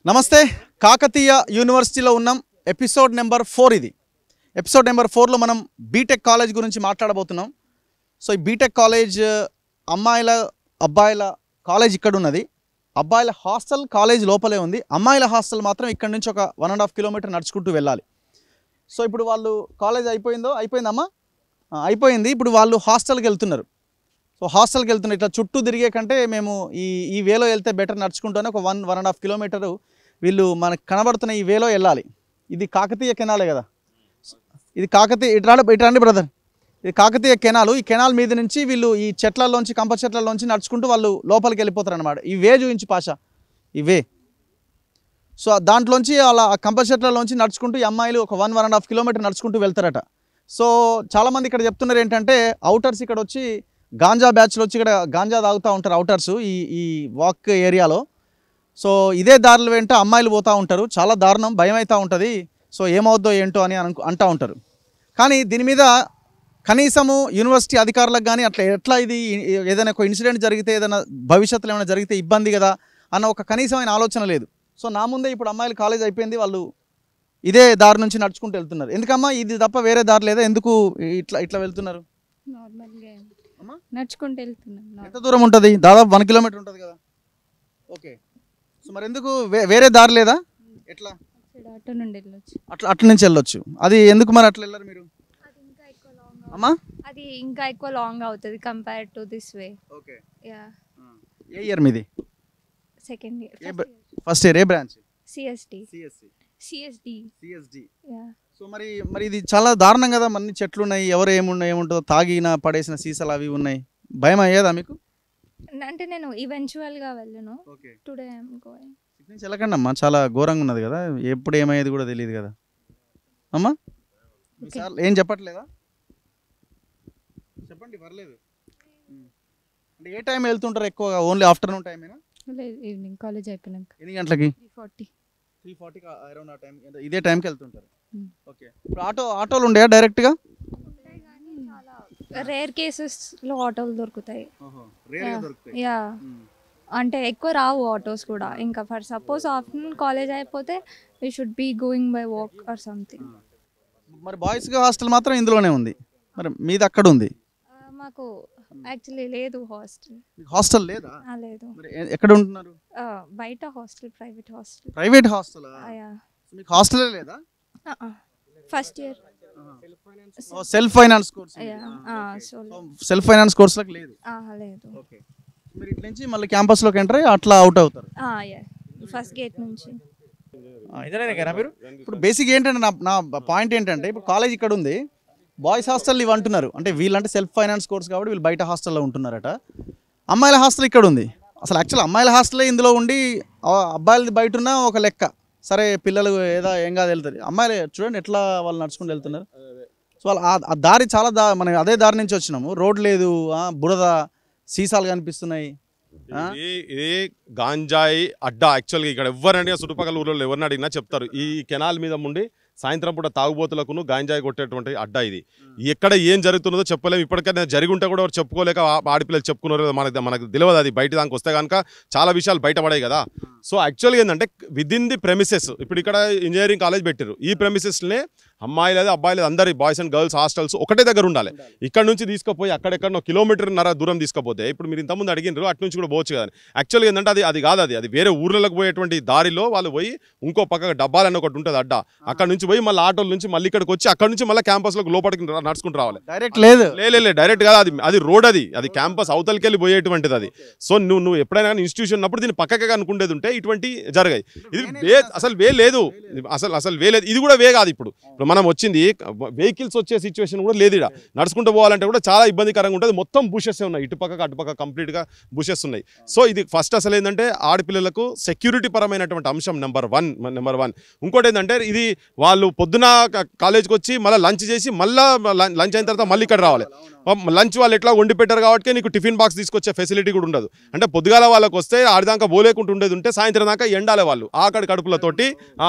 నమస్తే కాకతీయ యూనివర్సిటీలో ఉన్నాం ఎపిసోడ్ నెంబర్ ఫోర్ ఇది ఎపిసోడ్ నెంబర్ ఫోర్లో మనం బీటెక్ కాలేజ్ గురించి మాట్లాడబోతున్నాం సో ఈ బీటెక్ కాలేజ్ అమ్మాయిల అబ్బాయిల కాలేజ్ ఇక్కడ ఉన్నది అబ్బాయిల హాస్టల్ కాలేజ్ లోపలే ఉంది అమ్మాయిల హాస్టల్ మాత్రం ఇక్కడ నుంచి ఒక వన్ అండ్ హాఫ్ కిలోమీటర్ నడుచుకుంటూ వెళ్ళాలి సో ఇప్పుడు వాళ్ళు కాలేజ్ అయిపోయిందో అయిపోయిందమ్మా ఆ, అయిపోయింది ఇప్పుడు వాళ్ళు హాస్టల్కి వెళ్తున్నారు సో హాస్టల్కి వెళ్తున్నారు ఇట్లా చుట్టూ తిరిగే కంటే మేము ఈ ఈ వేలో వెళ్తే బెటర్ నడుచుకుంటూనే ఒక one one and half kilometre వీళ్ళు మనకు కనబడుతున్న ఈ వేలో వెళ్ళాలి ఇది కాకతీయ కెనాలే కదా ఇది కాకతీయ ఇటు రాండి ఇటు రండి బ్రదర్ ఇది కాకతీయ కెనాలు ఈ కెనాల్ మీద నుంచి వీళ్ళు ఈ చెట్లలోంచి కంప చెట్లలోంచి నడుచుకుంటూ వాళ్ళు లోపలికి వెళ్ళిపోతారు అనమాట ఈ వే చూపించి పాష ఈ వే సో దాంట్లోంచి అలా ఆ కంప చెట్లలోంచి నడుచుకుంటూ ఈ అమ్మాయిలు ఒక one one and half kilometre నడుచుకుంటూ వెళ్తారట సో చాలామంది ఇక్కడ చెప్తున్నారు ఏంటంటే అవుటర్స్ ఇక్కడ వచ్చి గాంజా బ్యాచ్లు వచ్చి ఇక్కడ గాంజా తాగుతూ ఉంటారు అవుటర్స్ ఈ ఈ వాక్ ఏరియాలో సో ఇదే దారులు వెంట అమ్మాయిలు పోతూ ఉంటారు చాలా దారుణం భయం అవుతూ ఉంటుంది సో ఏమవుద్దో ఏంటో అని అను అంటూ ఉంటారు కానీ దీని మీద కనీసము యూనివర్సిటీ అధికారులకు కానీ అట్లా ఎట్లా ఇది ఏదైనా ఒక ఇన్సిడెంట్ జరిగితే ఏదైనా భవిష్యత్తులో ఏమైనా జరిగితే ఇబ్బంది కదా అన్న ఒక కనీసమైన ఆలోచన లేదు సో నా ముందే ఇప్పుడు అమ్మాయిలు కాలేజ్ అయిపోయింది వాళ్ళు ఇదే దారి నుంచి నడుచుకుంటూ వెళ్తున్నారు ఎందుకమ్మా ఇది తప్ప వేరే దారి లేదా ఎందుకు ఇట్లా ఇట్లా వెళ్తున్నారు నార్మల్గా అమ్మా? నడుచుకుంటూ వెళ్తున్నాం ఎంత దూరం ఉంటుంది దాదాపు వన్ కిలోమీటర్ ఉంటుంది కదా ఓకే సో మరి ఎందుకు వే- వేరే దారి లేదా ఎట్లా నార్మల్ ఆటో నుండి వెళ్ళొచ్చు అట్లా అట్ల నుంచి వెళ్ళొచ్చు అది ఎందుకు మరి అట్లా వెళ్ళరు మీరు అది ఇంకా ఎక్కువ లాంగ్ అమ్మా అది ఇంకా ఎక్కువ లాంగ్ అవుతుంది compare to this way okay yeah ఏ ఇయర్ మీది సెకండ్ ఏ ఇయర్ బ్ర- ఫస్ట్ ఇయర్ ఏ branch CSD CSC CSD CSD yeah so మరి మరి ఇది చాలా దారుణం కదా అన్ని చెట్లు ఉన్నాయి ఎవరు ఏమున్నాయి ఏముంటుందో తాగిన పడేసిన సీసాలు అవి ఉన్నాయి భయం అయ్యేదా మీకు అంటే నేను ఈవెన్చువల్ గా వెళ్ళను ఓకే టుడే ఐఎమ్ గోయింగ్ ఇటు నుంచి వెళ్ళకండి అమ్మా చాలా ఘోరంగా ఉన్నది కదా ఎప్పుడు ఏమయ్యేది కూడా తెలియదు కదా అమ్మా మీ Okay. సార్ ఏం చెప్పట్లేదా చెప్పండి పర్లేదు ఉమ్. అంటే ఏ టైం వెళ్తుంటారు ఎక్కువగా ఓన్లీ ఆఫ్టర్నూన్ టైమేనా లేదు ఈవినింగ్ కాలేజ్ అయిపోయినాక ఎన్ని గంటలకి త్రీ ఫార్టీ త్రీ ఫార్టీకి అరౌండ్ ఆ టైం ఇదే టైంకి వెళ్తుంటారు Hmm. ఓకే ఇప్పుడు ఆటో ఆటోలు ఉండేయా డైరెక్ట్గా రేర్ కేసెస్ లో ఆటోలు దొరుకుతాయి రేర్గా Yeah. దొరుకుతాయి యా ఉమ్. అంటే ఎక్కువ రావు ఆటోస్ కూడా ఇంకా ఫర్ సపోజ్ ఆఫ్టర్నూన్ కాలేజ్ అయిపోతే we should be going by walk or something మరి బాయ్స్ హాస్టల్ మాత్రం ఇందులోనే ఉంది మరి మీది అక్కడ ఉంది మాకు యాక్చువల్లీ లేదు హాస్టల్ మీకు హాస్టల్ లేదా లేదు మరి ఎ- ఎక్కడ ఉంటున్నారు ఆ, బయట hostel private hostel private hostel మీకు హాస్టల్ లేదా first year self finance course so self finance కోర్సులకు లేదు లేదు ఓకే మీరు ఇట్ల నుంచి మళ్ళీ క్యాంపస్లోకి ఎంటర్ అయ్యి అట్లా అవుట్ అవుతారు ఫస్ట్ గేట్ నుంచి ఇదే కదా మీరు ఇప్పుడు బేసిక్ ఏంటంటే నా నా పాయింట్ ఏంటంటే ఇప్పుడు కాలేజ్ ఇక్కడ ఉంది బాయ్స్ హాస్టల్ ఇవి అంటున్నారు అంటే వీళ్ళంటే సెల్ఫ్ ఫైనాన్స్ కోర్స్ కాబట్టి వీళ్ళు బయట హాస్టల్లో ఉంటున్నారట అమ్మాయిల హాస్టల్ ఇక్కడ ఉంది అసలు యాక్చువల్ అమ్మాయిల హాస్టలే ఇందులో ఉండి ఆ అబ్బాయిలది బయట ఉన్న ఒక లెక్క సరే పిల్లలు ఏదో ఏం కాదు వెళ్తారు అమ్మాయిలు చూడండి ఎట్లా వాళ్ళు నడుచుకుంటూ వెళ్తున్నారు సో వాళ్ళు ఆ- ఆ దారి చాలా దా మనం అదే దారి నుంచి వచ్చినాము రోడ్ లేదు ఆ, బురద సీసాలు కనిపిస్తున్నాయి ఆ? ఇది ఇది గాంజాయి అడ్డా యాక్చువల్గా ఇక్కడ ఎవరండి చుట్టుపక్కల ఊళ్ళో ఎవరిని అడిగినా చెప్తారు ఈ కెనాల్ మీద ఉండి సాయంత్రం పూట తాగుబోతులకును గాంజాయి కొట్టేటువంటి అడ్డా ఇది ఎక్కడ ఏం జరుగుతున్నదో చెప్పలేము ఇప్పటికైనా జరిగి ఉంటే కూడా ఎవరు చెప్పుకోలేక ఆ- ఆడపిల్లలు చెప్పుకున్నారు కదా మనకు మనకు తెలియదు అది బయట దానికి వస్తే కనుక చాలా విషయాలు బయటపడాయి కదా సో యాక్చువల్గా ఏంటంటే విదిన్ ది ప్రెమిసెస్ ఇప్పుడు ఇక్కడ ఇంజనీరింగ్ కాలేజ్ పెట్టారు ఈ ప్రెమిసెస్నే అమ్మాయిలు లేదు అబ్బాయిలు అందరి బాయ్స్ అండ్ గర్ల్స్ హాస్టల్స్ ఒకటే దగ్గర ఉండాలి ఇక్కడ నుంచి తీసుకుపోయి అక్కడెక్కడో కిలోమీటర్ నర దూరం తీసుకుపోతే ఇప్పుడు మీరు ఇంతకుముందు అడిగినారు అటు నుంచి కూడా పోవచ్చు కదా యాక్చువల్గా ఏంటంటే అది అది కాదు అది అది వేరే ఊర్లకు పోయేటువంటి దారిలో వాళ్ళు పోయి ఇంకో పక్క డబ్బాలని ఒకటి ఉంటుంది అడ్డ అక్కడ నుంచి పోయి మళ్ళీ ఆటోల నుంచి మళ్ళీ ఇక్కడికి వచ్చి అక్కడ నుంచి మళ్ళీ క్యాంపస్లోకి లోపలికి రా- నడుచుకుంటూ రావాలి డైరెక్ట్ లేదు లే లే, లే డైరెక్ట్ కాదు అది అది రోడ్ అది అది క్యాంపస్ అవతలకి వెళ్ళి పోయేటువంటిది అది సో నువ్వు నువ్వు ఎప్పుడైనా కానీ ఇన్స్టిట్యూషన్ ఉన్నప్పుడు దీన్ని పక్కగా అనుకుండేది ఉంటే ఇటువంటి జరగాయి ఇది వే అసలు వే లేదు అసలు అసలు వే లేదు ఇది కూడా వే కాదు ఇప్పుడు ఇప్పుడు మనం వచ్చింది వెహికల్స్ వచ్చే సిచ్యువేషన్ కూడా లేదు ఇక్కడ నడుచుకుంటూ పోవాలంటే కూడా చాలా ఇబ్బందికరంగా ఉంటుంది మొత్తం బుషెస్ ఉన్నాయి ఇటుపక్క అటుపక్క కంప్లీట్గా బుషెస్ ఉన్నాయి సో ఇది ఫస్ట్ అసలు ఏంటంటే ఆడపిల్లలకు సెక్యూరిటీ పరమైనటువంటి అంశం నెంబర్ వన్ నెంబర్ వన్ ఇంకోటి ఏంటంటే ఇది వాళ్ళు పొద్దున క- కాలేజ్కి వచ్చి మళ్ళీ లంచ్ చేసి మళ్ళీ లంచ్ అయిన తర్వాత మళ్ళీ ఇక్కడ రావాలి లంచ్ వాళ్ళు ఎట్లా వండి పెట్టారు కాబట్టి నీకు టిఫిన్ బాక్స్ తీసుకొచ్చే ఫెసిలిటీ కూడా ఉండదు అంటే పొద్దుగాల వాళ్ళకి వస్తే ఆడిదాకా పోలేకుండా ఉండేది ఉంటే సాయంత్రం దాకా ఎండాలి వాళ్ళు ఆకడి కడుపులతోటి ఆ,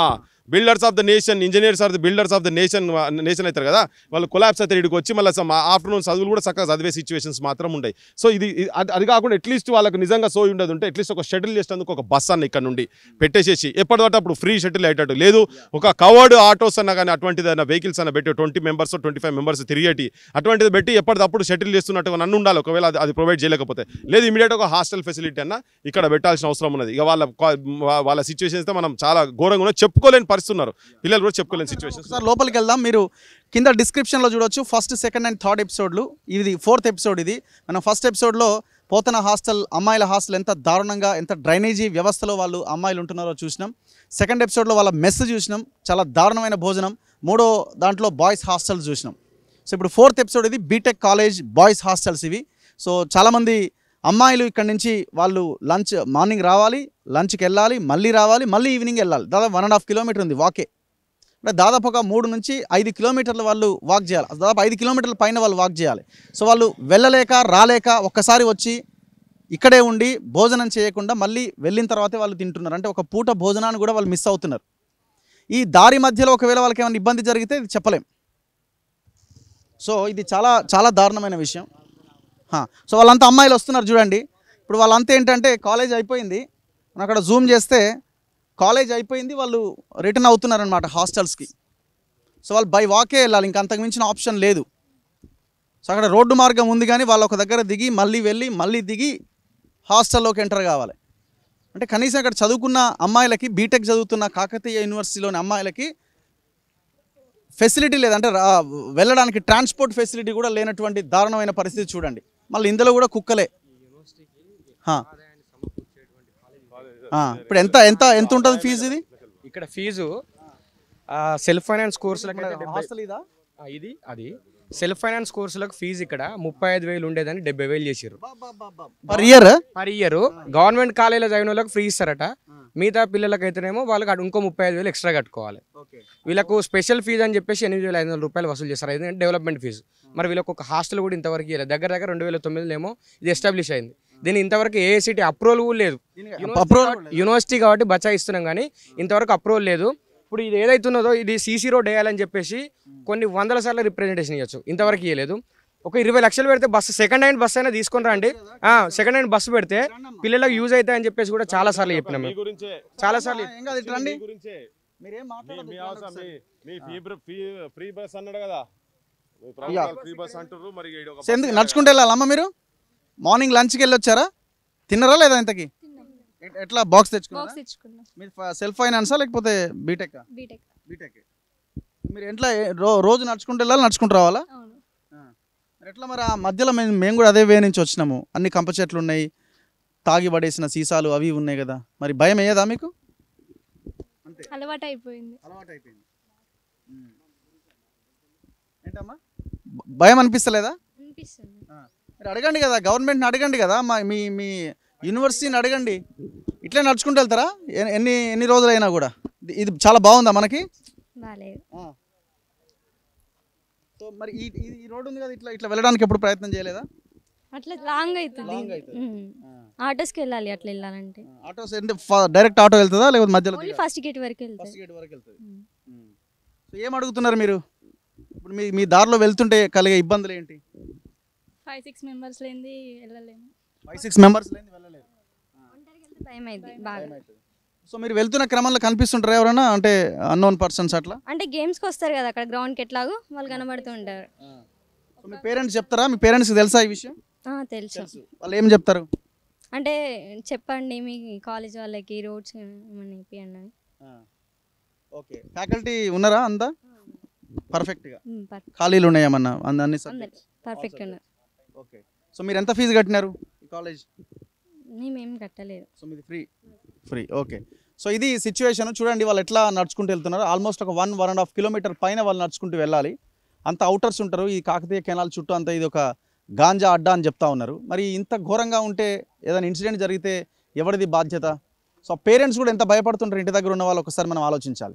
builders of the nation engineers are the builders of the nation nation అవుతారు కదా వాళ్ళు కొలాబ్స్ అయితే ఇక్కడికి వచ్చి మళ్ళీ ఆఫ్టర్నూన్ చదువులు కూడా చక్కగా చదివే సిచ్యువేషన్స్ మాత్రం ఉంటాయి సో ఇది ఇది- అది- అది కాకుండా అట్లీస్ట్ వాళ్ళకు నిజంగా సోయి ఉండదు ఉంటే అట్లీస్ట్ ఒక షటిల్ చేసేందుకు ఒక బస్ అన్న ఇక్కడ నుండి పెట్టేసేసి ఎప్పటికప్పుడు అప్పుడు ఫ్రీ షటిల్ అయ్యేటట్టు లేదు ఒక కవర్డ్ ఆటోస్ అన్న కానీ అటువంటిది అన్న వెహికల్స్ అన్న పెట్టి twenty members twenty five members తిరిగేటి అటువంటిది పెట్టి ఎప్పటికప్పుడు షటిల్ చేస్తున్నట్టుగా నన్ను ఉండాలి ఒకవేళ అది అది ప్రొవైడ్ చేయలేకపోతే లేదు ఇమీడియట్ ఒక హాస్టల్ ఫెసిలిటీ అన్న ఇక్కడ పెట్టాల్సిన అవసరం ఉన్నది ఇక వాళ్ళ వా- వాళ్ళ సిచ్యువేషన్స్ మనం చాలా ఘోరంగా ఉన్నాయి చెప్పుకోలేని పరిస్థితి ఉన్నారు పిల్లలు కూడా చెప్పుకోలేని సిచ్యువేషన్స్ ఒకసారి లోపలికి వెళ్దాం మీరు కింద డిస్క్రిప్షన్లో చూడొచ్చు ఫస్ట్ సెకండ్ అండ్ థర్డ్ ఎపిసోడ్లు ఇది ఫోర్త్ ఎపిసోడ్ ఇది మనం ఫస్ట్ ఎపిసోడ్లో పోతన హాస్టల్ అమ్మాయిల హాస్టల్ ఎంత దారుణంగా ఎంత డ్రైనేజీ వ్యవస్థలో వాళ్ళు అమ్మాయిలు ఉంటున్నారో చూసినాం సెకండ్ ఎపిసోడ్లో వాళ్ళ మెస్ చూసినాం చాలా దారుణమైన భోజనం మూడో దాంట్లో బాయ్స్ హాస్టల్స్ చూసినాం సో ఇప్పుడు ఫోర్త్ ఎపిసోడ్ ఇది బీటెక్ కాలేజ్ బాయ్స్ హాస్టల్స్ ఇవి సో చాలామంది అమ్మాయిలు ఇక్కడ నుంచి వాళ్ళు లంచ్ మార్నింగ్ రావాలి లంచ్కి వెళ్ళాలి మళ్ళీ రావాలి మళ్ళీ ఈవినింగ్ వెళ్ళాలి దాదాపు వన్ అండ్ హాఫ్ కిలోమీటర్ ఉంది వాకే అంటే దాదాపు ఒక మూడు నుంచి ఐదు కిలోమీటర్లు వాళ్ళు వాక్ చేయాలి దాదాపు ఐదు కిలోమీటర్ల పైన వాళ్ళు వాక్ చేయాలి సో వాళ్ళు వెళ్ళలేక రాలేక ఒక్కసారి వచ్చి ఇక్కడే ఉండి భోజనం చేయకుండా మళ్ళీ వెళ్ళిన తర్వాతే వాళ్ళు తింటున్నారు అంటే ఒక పూట భోజనాన్ని కూడా వాళ్ళు మిస్ అవుతున్నారు ఈ దారి మధ్యలో ఒకవేళ వాళ్ళకి ఏమైనా ఇబ్బంది జరిగితే ఇది చెప్పలేం సో ఇది చాలా చాలా దారుణమైన విషయం హా, సో వాళ్ళంతా అమ్మాయిలు వస్తున్నారు చూడండి ఇప్పుడు వాళ్ళంతా ఏంటంటే కాలేజ్ అయిపోయింది మనం అక్కడ జూమ్ చేస్తే కాలేజ్ అయిపోయింది వాళ్ళు రిటర్న్ అవుతున్నారనమాట హాస్టల్స్కి సో వాళ్ళు బై వాకే వెళ్ళాలి ఇంకా అంతకు మించిన ఆప్షన్ లేదు సో అక్కడ రోడ్డు మార్గం ఉంది కానీ వాళ్ళు ఒక దగ్గర దిగి మళ్ళీ వెళ్ళి మళ్ళీ దిగి హాస్టల్లోకి ఎంటర్ కావాలి అంటే కనీసం అక్కడ చదువుకున్న అమ్మాయిలకి బీటెక్ చదువుతున్న కాకతీయ యూనివర్సిటీలోని అమ్మాయిలకి ఫెసిలిటీ లేదంటే రా- వెళ్ళడానికి ట్రాన్స్పోర్ట్ ఫెసిలిటీ కూడా లేనటువంటి దారుణమైన పరిస్థితి చూడండి మళ్ళీ ఇందులో కూడా కుక్కలే హా. ఆ, ఇప్పుడు ఎంత ఎంత ఎంత ఉంటుంది ఫీజు ఇది ఇక్కడ ఫీజు సెల్ఫ్ ఫైనాన్స్ కోర్సులకు హాస్టల్ ఇదా ఇది అది సెల్ఫ్ ఫైనాన్స్ కోర్సులకు ఫీజు ఇక్కడ ముప్పై ఐదు వేలు ఉండేదని డెబ్బై వేలు చేసారు per year per year government కాలేజీలో చదివిన వాళ్ళకి ఫ్రీ ఇస్తారట మిగతా పిల్లలకి అయితేనేమో వాళ్ళకి అటు ఇంకో ముప్పై ఐదు వేలు ఎక్స్ట్రా కట్టుకోవాలి వీళ్ళకు స్పెషల్ ఫీజు అని చెప్పేసి ఎనిమిది వేల ఐదు వందల రూపాయలు వసూలు చేస్తారు అది డెవలప్మెంట్ ఫీజు మరి వీళ్ళకి ఒక హాస్టల్ కూడా ఇంతవరకు ఇవ్వలేదు దగ్గర దగ్గర రెండు వేల తొమ్మిదిలో ఏమో ఇది ఎస్టాబ్లిష్ అయింది దీని ఇంతవరకు ఏఐసిటీ అప్రూవల్ కూడా లేదు అప్రూవల్ యూనివర్సిటీ కాబట్టి బచ్చా ఇస్తున్నాం కానీ ఇంతవరకు అప్రూవల్ లేదు ఇప్పుడు ఇది ఏదైతున్నదో ఇది సీసీ రోడ్ వేయాలని చెప్పేసి కొన్ని వందల సార్లు రిప్రజెంటేషన్ ఇవ్వచ్చు ఇంతవరకు ఇవ్వలేదు ఒక ఇరవై లక్షలు పెడితే బస్సు సెకండ్ హ్యాండ్ బస్ అయినా తీసుకొని రండి సెకండ్ హ్యాండ్ బస్సు పెడితే పిల్లలకు యూజ్ అవుతాయని చెప్పేసి కూడా చాలా సార్లు చెప్పినాం మీ మేము గురించే చాలా సార్లు ఏం కాదు ఇట్లా రండి మీ గురించే మీరేం మీ- మాట్లాడొద్దు మీ ఇట్లా అవసరం ఒకసారి. మీ మీ ఫ్రీ ఫ్రీ ఫ్రీ బస్ అన్నాడు కదా మీ యా. ప్రభుత్వాలు ఫ్రీ బస్ అంటారు మరి ఈడ ఒక సో ఎందుకు నడుచుకుంటూ వెళ్ళాలమ్మా మీరు మార్నింగ్ లంచ్కి వెళ్ళి వచ్చారా తిన్నారా లేదా ఇంతకి ఎట్- ఎట్లా బాక్స్ తెచ్చుకున్నారా బాక్స్ ఇచ్చుకున్నాం మీరు సెల్ఫ్ ఫైనాన్సా లేకపోతే బీటెక్ బీటెక్ బీటెక్ మీరు ఎట్లా ఏ- రో రోజు నడుచుకుంటూ వెళ్ళాలి నడుచుకుంటూ రావాలా అవును మరి ఎట్లా మరి ఆ మధ్యలో మేము మేము కూడా అదే వే నుంచి వచ్చినాము అన్ని కంప చెట్లు ఉన్నాయి తాగి పడేసిన సీసాలు అవి ఉన్నాయి కదా మరి భయం అయ్యేదా మీకు అంతే అలవాటు అయిపోయింది అలవాటు అయిపోయింది ఏంటమ్మా భ- భయం అనిపిస్తలేదా అనిపిస్తుంది మీరు అడగండి కదా గవర్నమెంట్ని అడగండి కదా మా మీ మీ యూనివర్సిటీని అడగండి ఇట్లే నడుచుకుంటూ వెళ్తారా ఎ- ఎన్ని ఎన్ని రోజులైనా కూడా ఇది- ఇది చాలా బాగుందా మనకి బాగాలేదు సో మరి ఈ ఈ- ఈ రోడ్డు ఉంది కదా ఇట్లా ఇట్లా వెళ్ళడానికి ఎప్పుడు ప్రయత్నం చేయలేదా అట్లా లాంగ్ అవుతుంది Long అవుతుంది. ఉమ్. ఆటోస్కి వెళ్ళాలి అట్లా వెళ్ళాలంటే ఆటోస్ అంటే డైరెక్ట్ ఆటో వెళ్తుందా లేకపోతే మధ్యలో ఓన్లీ ఫస్ట్ గేట్ వరకు వెళ్తాయి ఫస్ట్ గేట్ వరకు వెళ్తుంది ఉమ్. సో ఏం అడుగుతున్నారు మీరు ఇప్పుడు మీ మీ దారిలో వెళ్తుంటే కలిగే ఇబ్బందులు ఏంటి ఫైవ్ సిక్స్ మెంబర్స్ లేనిది వెళ్ళలేము ఫైవ్ సిక్స్ మెంబర్స్ లేని వెళ్ళలేరు ఒంటరికి వెళ్తే భయం అయింది బాగా సో మీరు వెళ్తున్న క్రమంలో కనిపిస్తుంటారా ఎవరైనా అంటే అన్నోన్ పర్సన్స్ అట్లా అంటే గేమ్స్కి వస్తారు కదా అక్కడ గ్రౌండ్కి ఎట్లాగో వాళ్ళు కనబడుతూ ఉంటారు సో మీ పేరెంట్స్ చెప్తారా మీ పేరెంట్స్కి తెలుసా ఈ విషయం ఆ, తెలుసు వాళ్ళు ఏం చెప్తారు అంటే చెప్పండి మీ కాలేజ్ వాళ్ళకి రోడ్స్ ఏమన్నా ఇప్పియండి అని ఓకే ఫ్యాకల్టీ ఉన్నారా అంతా పర్ఫెక్ట్గా ఉమ్, పర్- ఖాళీలు ఉన్నాయేమన్నా అంద- అన్ని అందరు సబ్జెక్ట్స్ పర్ఫెక్ట్ ఉన్నారు ఓకే సో మీరు ఎంత ఫీజు కట్టినారు ఈ కాలేజ్ మేమేం కట్టలేదు సో మీది ఫ్రీ ఫ్రీ ఓకే సో ఇది సిచ్యువేషన్ చూడండి వాళ్ళు ఎట్లా నడుచుకుంటూ వెళ్తున్నారు ఆల్మోస్ట్ ఒక one one and half kilometre పైన వాళ్ళు నడుచుకుంటూ వెళ్ళాలి అంత అవుటర్స్ ఉంటారు ఈ కాకతీయ కెనాల్ చుట్టూ అంతా ఇది ఒక గాంజా అడ్డా అని చెప్తా ఉన్నారు మరి ఇంత ఘోరంగా ఉంటే ఏదైనా ఇన్సిడెంట్ జరిగితే ఎవరిది బాధ్యత సో పేరెంట్స్ కూడా ఎంత భయపడుతుంటారు ఇంటి దగ్గర ఉన్న వాళ్ళు ఒకసారి మనం ఆలోచించాలి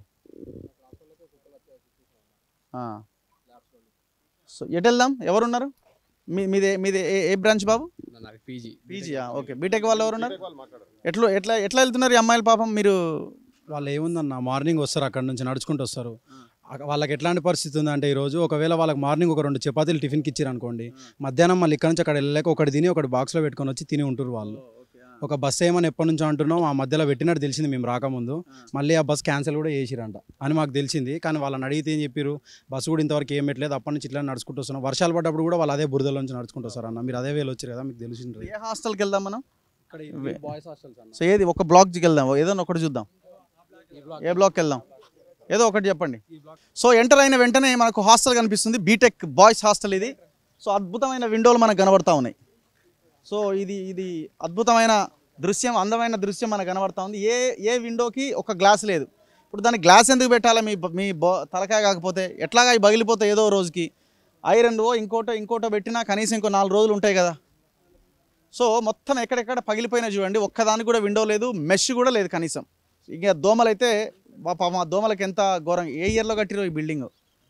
ఆ. సో ఎటు వెళ్దాం ఎవరున్నారు మీ మీదే మీది ఏ ఏ బ్రాంచ్ బాబు పీజీ పీజీయా ఓకే బీటెక్ వాళ్ళు ఎవరున్నారు ఎట్లా ఎట్లా ఎట్లా వెళ్తున్నారు ఈ అమ్మాయిల పాపం మీరు వాళ్ళు ఏముందన్న మార్నింగ్ వస్తారు అక్కడ నుంచి నడుచుకుంటూ వస్తారు అక- వాళ్ళకి ఎట్లాంటి పరిస్థితి ఉందంటే ఈరోజు ఒకవేళ వాళ్ళకి మార్నింగ్ ఒక రెండు చపాతీలు టిఫిన్కి ఇచ్చారు అనుకోండి మధ్యాహ్నం మళ్ళీ ఇక్కడ నుంచి అక్కడ వెళ్ళలేక ఒకటి తిని ఒకటి బాక్స్లో పెట్టుకొని వచ్చి తిని ఉంటారు వాళ్ళు ఒక బస్ ఏమని ఎప్పటి నుంచో అంటున్నాం ఆ మధ్యలో పెట్టినట్టు తెలిసింది మేము రాకముందు మళ్ళీ ఆ బస్ క్యాన్సిల్ కూడా చేసిరంట అని మాకు తెలిసింది కానీ వాళ్ళని అడిగితే ఏం చెప్పారు బస్సు కూడా ఇంతవరకు ఏం పెట్టలేదు అప్పటి నుంచి ఇట్లా నడుచుకుంటూ వస్తున్నాం వర్షాలు పడ్డప్పుడు కూడా వాళ్ళు అదే బురదలో నుంచి నడుచుకుంటూ వస్తారు అన్న మీరు అదే వేలు వచ్చారు కదా మీకు తెలిసింది ఏ హాస్టల్కి వెళ్దాం మనం ఇక్కడ బాయ్స్ హాస్టల్స్ అన్న సో ఏది ఒక బ్లాక్కి వెళ్దాం ఏదైనా ఒకటి చూద్దాం ఏ బ్లాక్కి వెళ్దాం ఏదో ఒకటి చెప్పండి సో ఎంటర్ అయిన వెంటనే మనకు హాస్టల్ కనిపిస్తుంది బీటెక్ బాయ్స్ హాస్టల్ ఇది సో అద్భుతమైన విండోలు మనకు కనబడతా ఉన్నాయి సో ఇది ఇది అద్భుతమైన దృశ్యం అందమైన దృశ్యం మనకు కనబడతా ఉంది ఏ ఏ విండోకి ఒక గ్లాస్ లేదు ఇప్పుడు దానికి గ్లాస్ ఎందుకు పెట్టాలి మీ బ- మీ బో తలకాయ కాకపోతే ఎట్లాగా అవి పగిలిపోతాయి ఏదో రోజుకి ఐరన్ ఇంకోటో ఇంకోటో పెట్టినా కనీసం ఇంకో నాలుగు రోజులు ఉంటాయి కదా సో మొత్తం ఎక్కడెక్కడ పగిలిపోయినా చూడండి ఒక్కదానికి కూడా విండో లేదు మెష్ కూడా లేదు కనీసం ఇక దోమలు అయితే పాపం మా దోమలకి ఎంత ఘోరం ఏ ఇయర్లో కట్టిరో ఈ building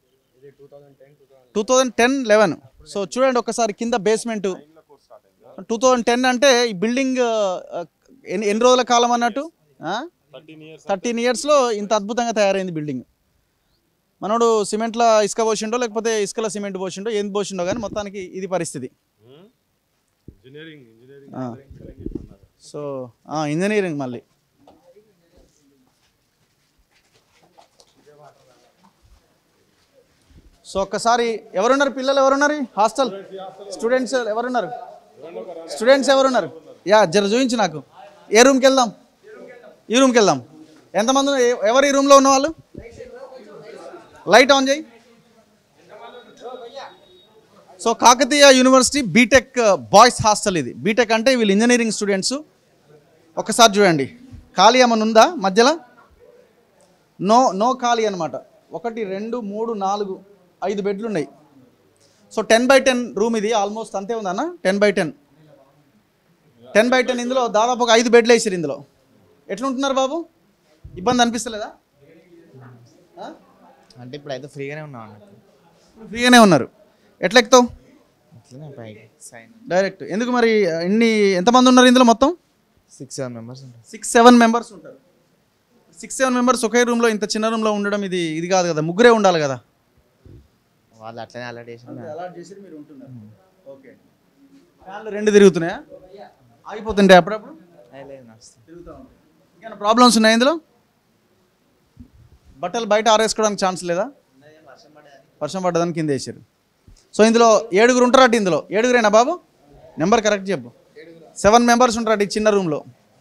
two thousand ten eleven so చూడండి ఒకసారి కింద బేస్మెంట్ టూ థౌజండ్ టెన్ అంటే ఈ బిల్డింగ్ ఆ, ఎన్ని ఎన్ని రోజుల కాలం అన్నట్టు థర్టీన్ ఇయర్స్లో ఇంత అద్భుతంగా తయారైంది బిల్డింగ్ మనోడు సిమెంట్లో ఇసుక పోసిండో లేకపోతే ఇసుకలో సిమెంట్ పోసిండో ఏం పోసిండో కానీ మొత్తానికి ఇది పరిస్థితి ఇంజనీరింగ్ ఇంజనీరింగ్ ఆ. సో ఆ, ఇంజనీరింగ్ మళ్ళీ సో ఒక్కసారి ఎవరున్నారు పిల్లలు ఎవరున్నారు హాస్టల్ స్టూడెంట్స్ ఎవరున్నారు స్టూడెంట్స్ ఎవరున్నారు యా జర చూపించు నాకు ఏ రూమ్కి వెళ్దాం ఈ రూమ్కి వెళ్దాం ఎంతమంది ఉన్నారు? ఎ- ఎవరు ఈ రూమ్లో ఉన్న వాళ్ళు లైట్ ఆన్ చేయి so Kakatiya university BTech boys hostel ఇది బీటెక్ అంటే వీళ్ళు ఇంజనీరింగ్ స్టూడెంట్స్ ఒకసారి చూడండి ఖాళీ ఏమైనా ఉందా మధ్యలో నో నో ఖాళీ అనమాట ఒకటి రెండు మూడు నాలుగు ఐదు బెడ్లు ఉన్నాయి so ten by ten room ఇది ఆల్మోస్ట్ అంతే ఉందన్న ten by ten ten by ten ఇందులో దాదాపు ఒక ఐదు బెడ్లు వేసారు ఇందులో ఎట్లుంటున్నారు బాబు ఇబ్బంది అనిపిస్తలేదా ఆ? అంటే ఇప్పుడు అయితే ఫ్రీగానే ఉన్నాం అన్నట్టు ఫ్రీగానే ఉన్నారు ఎట్లా ఎక్కుతావు అట్లనే పైకి సైన్ డైరెక్ట్ ఎందుకు మరి ఎన్ని ఎంతమంది ఉన్నారు ఇందులో మొత్తం సిక్స్ సెవెన్ మెంబర్స్ ఉంటారు సిక్స్ సెవెన్ మెంబర్స్ ఉంటారు సిక్స్ సెవెన్ మెంబర్స్ ఒకే రూమ్లో ఇంత చిన్న రూమ్లో ఉండడం ఇది ఇది కాదు కదా ముగ్గురే ఉండాలి కదా వాళ్ళు అట్లనే అలర్ట్ చేసి అలాట్ చేసి మీరు ఉంటున్నారు ఓకే ఫ్యాన్లు రెండు తిరుగుతున్నాయా ఆగిపోతుంటాయి అప్పుడప్పుడు లేదు నడుస్తుంది తిరుగుతూ ఉంటాయి ఇంకేమైనా ప్రాబ్లమ్స్ ఉన్నాయి ఇందులో బట్టలు బయట ఆరేసుకోవడానికి ఛాన్స్ లేదా వర్షం పడ్డదానికి కింద వేసారు సో ఇందులో ఏడుగురు ఉంటారట ఇందులో ఏడుగురేనా బాబు నెంబర్ కరెక్ట్ చెప్పు సెవెన్ మెంబర్స్ ఉంటారట ఈ చిన్న రూమ్లో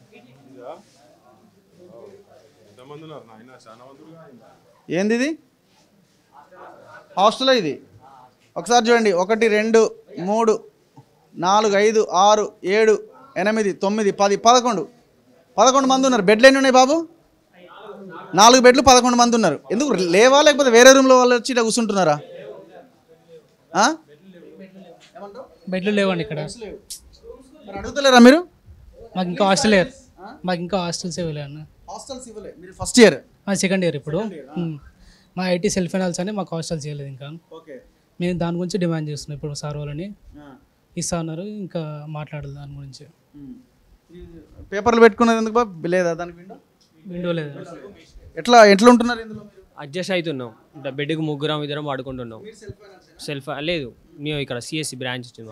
ఎంతమంది ఉన్నారు నాయన చాలా మంది ఉన్నారు. ఏంది ఇది హాస్టల్ ఇది ఒకసారి చూడండి ఒకటి రెండు మూడు నాలుగు ఐదు ఆరు ఏడు ఎనిమిది తొమ్మిది పది పదకొండు పదకొండు మంది ఉన్నారు బెడ్లు ఎన్ని ఉన్నాయి బాబు నాలుగు బెడ్లు పదకొండు మంది ఉన్నారు ఎందుకు లేవా లేకపోతే వేరే రూమ్లో వాళ్ళు వచ్చి ఇలా కూర్చుంటున్నారా ఆ? బెడ్లు లేవండి ఇక్కడ మరి అడుగుతలేరా మీరు మాకు ఇంకా హాస్టల్ లేరు మాకు ఇంకా హాస్టల్స్ ఇవ్వలేదు అన్న హాస్టల్స్ ఇవ్వలే మీరు ఫస్ట్ ఇయర్ సెకండ్ ఇయర్ ఇప్పుడు ఉమ్. మా ఐటీ సెల్ఫ్ ఫైనాన్స్ అని మాకు హాస్టల్ చేయలేదు ఇంకా ఓకే మేము దాని గురించి డిమాండ్ చేస్తున్నాం ఇప్పుడు సార్ వాళ్ళని ఇస్తా అన్నారు ఇంకా మాట్లాడాలి దాని గురించి పేపర్లు పెట్టుకున్నది ఎందుకు బాబు లేదా దానికి విండో విండో లేదు ఎట్లా ఎట్లా ఉంటున్నారు ఇందులో మీరు అడ్జస్ట్ అవుతున్నాం అంటే బెడ్కి ముగ్గురం ఇద్దరం వాడుకుంటున్నాం సెల్ఫ్ లేదు మేము ఇక్కడ సిఎస్సి బ్రాంచ్ వచ్చింది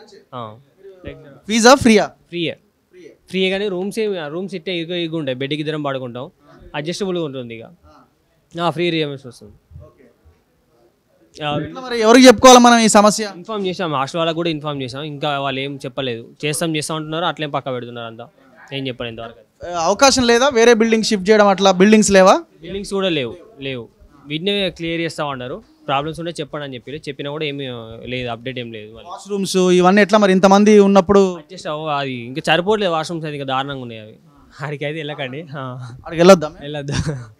ఫీజా ఫ్రీయా ఫ్రీయే ఫ్రీ కానీ రూమ్స్ రూమ్స్ ఇట్టే ఇరుగు ఇరుగు ఉంటాయి బెడ్కి ఇద్దరం పడుకుంటాం అడ్జస్టబుల్గా ఉంటుంది ఇక ఫ్రీ రియంబర్స్ వస్తుంది ఎట్లా మరి ఎవరికి చెప్పుకోవాలి మనం ఈ సమస్య ఇన్ఫామ్ చేసాం హాస్టల్ వాళ్ళకి కూడా ఇన్ఫామ్ చేసాం ఇంకా వాళ్ళు ఏం చెప్పలేదు చేస్తాం చేస్తాం అంటున్నారు అట్లే పక్క పెడుతున్నారు అంతా ఏం చెప్పలేదు ఇంతవరకు ఆ, అవకాశం లేదా వేరే బిల్డింగ్ షిఫ్ట్ చేయడం అట్లా బిల్డింగ్స్ లేవా బిల్డింగ్స్ కూడా లేవు లేవు వీటిని క్లియర్ చేస్తామన్నారు ప్రాబ్లమ్స్ ఉంటే చెప్పండి అని చెప్పి చెప్పినా కూడా ఏమీ లేదు అప్డేట్ ఏం లేదు మరి వాష్రూమ్స్ ఇవన్నీ ఎట్లా మరి ఇంతమంది ఉన్నప్పుడు అడ్జస్ట్ అవ్వ అది ఇంకా సరిపోవట్లేదు వాష్రూమ్స్ అది ఇంకా దారుణంగా ఉన్నాయి అవి ఆడికి అయితే వెళ్ళకండి ఆ. అక్కడికి వెళ్ళొద్దాం వెళ్ళొద్దు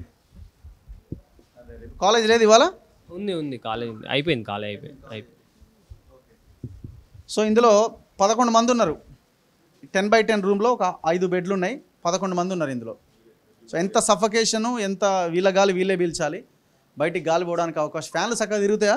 కాలేజ్ లేదు ఇవాళ ఉంది ఉంది కాలేజ్ ఉంది అయిపోయింది కాలేజ్ అయిపోయింది అయిపోయింది సో ఇందులో పదకొండు మంది ఉన్నారు టెన్ బై టెన్ రూమ్లో ఒక ఐదు బెడ్లు ఉన్నాయి పదకొండు మంది ఉన్నారు ఇందులో సో ఎంత సఫకేషను ఎంత వీళ్ళ గాలి వీళ్ళే పీల్చాలి బయటికి గాలి పోవడానికి అవకాశం ఫ్యాన్లు చక్కగా తిరుగుతాయా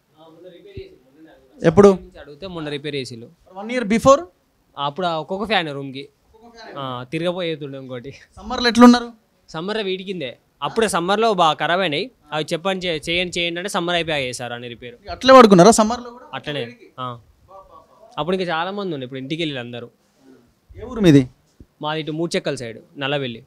ఎప్పుడు నుంచి అడిగితే మొన్న రిపేర్ చేసిళ్ళు వన్ ఇయర్ బిఫోర్ అప్పుడు ఆ ఒక్కొక్క ఫ్యాన్ రూమ్కి తిరగపోయేతుండే ఇంకోటి సమ్మర్లో ఎట్లున్నారు సమ్మర్ వీటి కిందే అప్పుడే సమ్మర్లో బాగా ఖరాబ్ అయినాయి అవి చెప్పండి చే- చేయండి చేయండి అంటే సమ్మర్ అయిపోయాయి సార్ అని రిపేర్ అట్లే పడుకున్నారా సమ్మర్లో కూడా అట్లనే ఆ. అప్పుడు ఇంకా చాలా మంది ఉండే ఇప్పుడు ఇంటికి వెళ్ళి అందరూ ఏ ఊరు మీది మాది ఇటు మూచెక్కల సైడ్ నల్లవెల్లి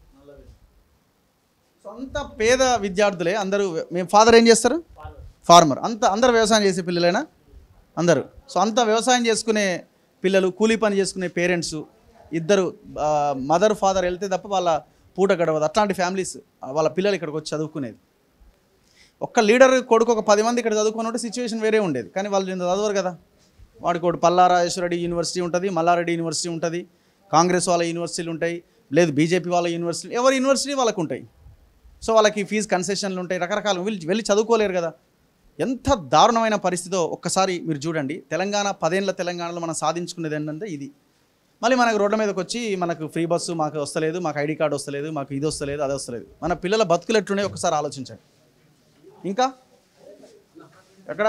సొంత పేద విద్యార్థులే అందరూ మేము ఫాదర్ ఏం చేస్తారు ఫార్మర్ అంత అందరు వ్యవసాయం చేసే పిల్లలేనా అందరూ సో అంత వ్యవసాయం చేసుకునే పిల్లలు కూలీ పని చేసుకునే పేరెంట్స్ ఇద్దరు మదర్ ఫాదర్ వెళ్తే తప్ప వాళ్ళ పూట గడవదు అట్లాంటి ఫ్యామిలీస్ వాళ్ళ పిల్లలు ఇక్కడికి వచ్చి చదువుకునేది ఒక్క లీడర్ కొడుకు ఒక పది మంది ఇక్కడ చదువుకుని ఉంటే సిచ్యువేషన్ వేరే ఉండేది కానీ వాళ్ళు ఇంత చదవరు కదా వాడికి ఒకటి పల్లారాజేశ్వరరెడ్డి యూనివర్సిటీ ఉంటుంది మల్లారెడ్డి యూనివర్సిటీ ఉంటుంది కాంగ్రెస్ వాళ్ళ యూనివర్సిటీలు ఉంటాయి లేదు బీజేపీ వాళ్ళ యూనివర్సిటీ ఎవరి యూనివర్సిటీ వాళ్ళకు ఉంటాయి సో వాళ్ళకి ఫీజు కన్సెషన్లు ఉంటాయి రకరకాలు వెళ్ళి వెళ్ళి చదువుకోలేరు కదా ఎంత దారుణమైన పరిస్థితో ఒక్కసారి మీరు చూడండి తెలంగాణ పదేళ్ల తెలంగాణలో మనం సాధించుకునేది ఏంటంటే ఇది మళ్ళీ మనకు రోడ్ల మీదకి వచ్చి మనకు ఫ్రీ బస్సు మాకు వస్తలేదు మాకు ఐడి కార్డు వస్తలేదు మాకు ఇది వస్తలేదు అది వస్తలేదు మన పిల్లల బతుకులు ఎట్లున్నాయి ఒకసారి ఆలోచించండి ఇంకా ఎక్కడ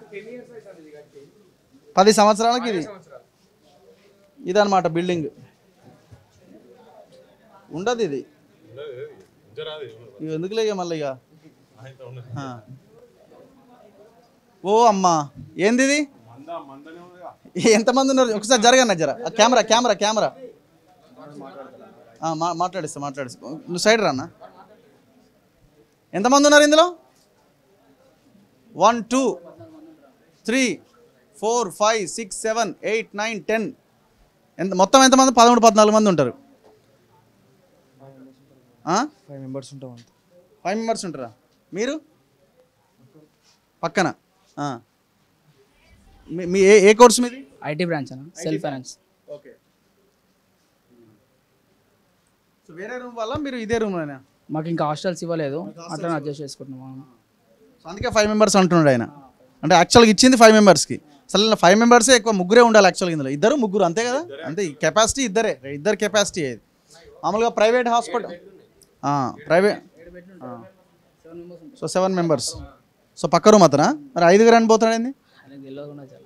పది సంవత్సరాలకి ఇది ఇదన్నమాట బిల్డింగ్ ఉండదు ఇది ఇవి ఎందుకులే ఇక మళ్ళీ ఇక ఆ. ఓ అమ్మా ఏంది ఇది ఎంతమంది ఉన్నారు ఒకసారి జరగన్న జర ఆ కెమెరా కెమెరా కెమెరా ఆ, మా- మాట్లాడిస్తా మాట్లాడిస్తా నువ్వు సైడ్ రానా ఎంతమంది ఉన్నారు ఇందులో one two three four five six seven eight nine ten ఎంత మొత్తం ఎంతమంది పదమూడు పద్నాలుగు మంది ఉంటారు ఫైవ్ మెంబర్స్ ఉంటాం అంతే ఫైవ్ మెంబర్స్ ఉంటారా మీరు పక్కన ఆ. మీ- మీ ఏ ఏ కోర్స్ మీది ఐటీ బ్రాంచ్ అన్న సెల్ఫ్ ఫైనాన్స్ ఓకే సో వేరే రూమ్ వల్ల మీరు ఇదే రూమ్ అయినా మాకు ఇంకా హాస్టల్స్ ఇవ్వలేదు అట్లా అడ్జస్ట్ చేసుకుంటున్నాం సో అందుకే ఫైవ్ మెంబర్స్ అంటున్నాడు ఆయన అంటే యాక్చువల్గా ఇచ్చింది ఫైవ్ మెంబర్స్కి అసలు ఫైవ్ మెంబర్సే ఎక్కువ ముగ్గురే ఉండాలి యాక్చువల్గా ఇందులో ఇద్దరు ముగ్గురు అంతే కదా అంతే కెపాసిటీ ఇద్దరే ఇద్దరు కెపాసిటీ అది మామూలుగా private hospital private so seven members so పక్క రూమ్ అతనా మరి ఐదుగురు అని పోతున్నాడు ఏంది ఆయనకు తెలియకుండా చాలా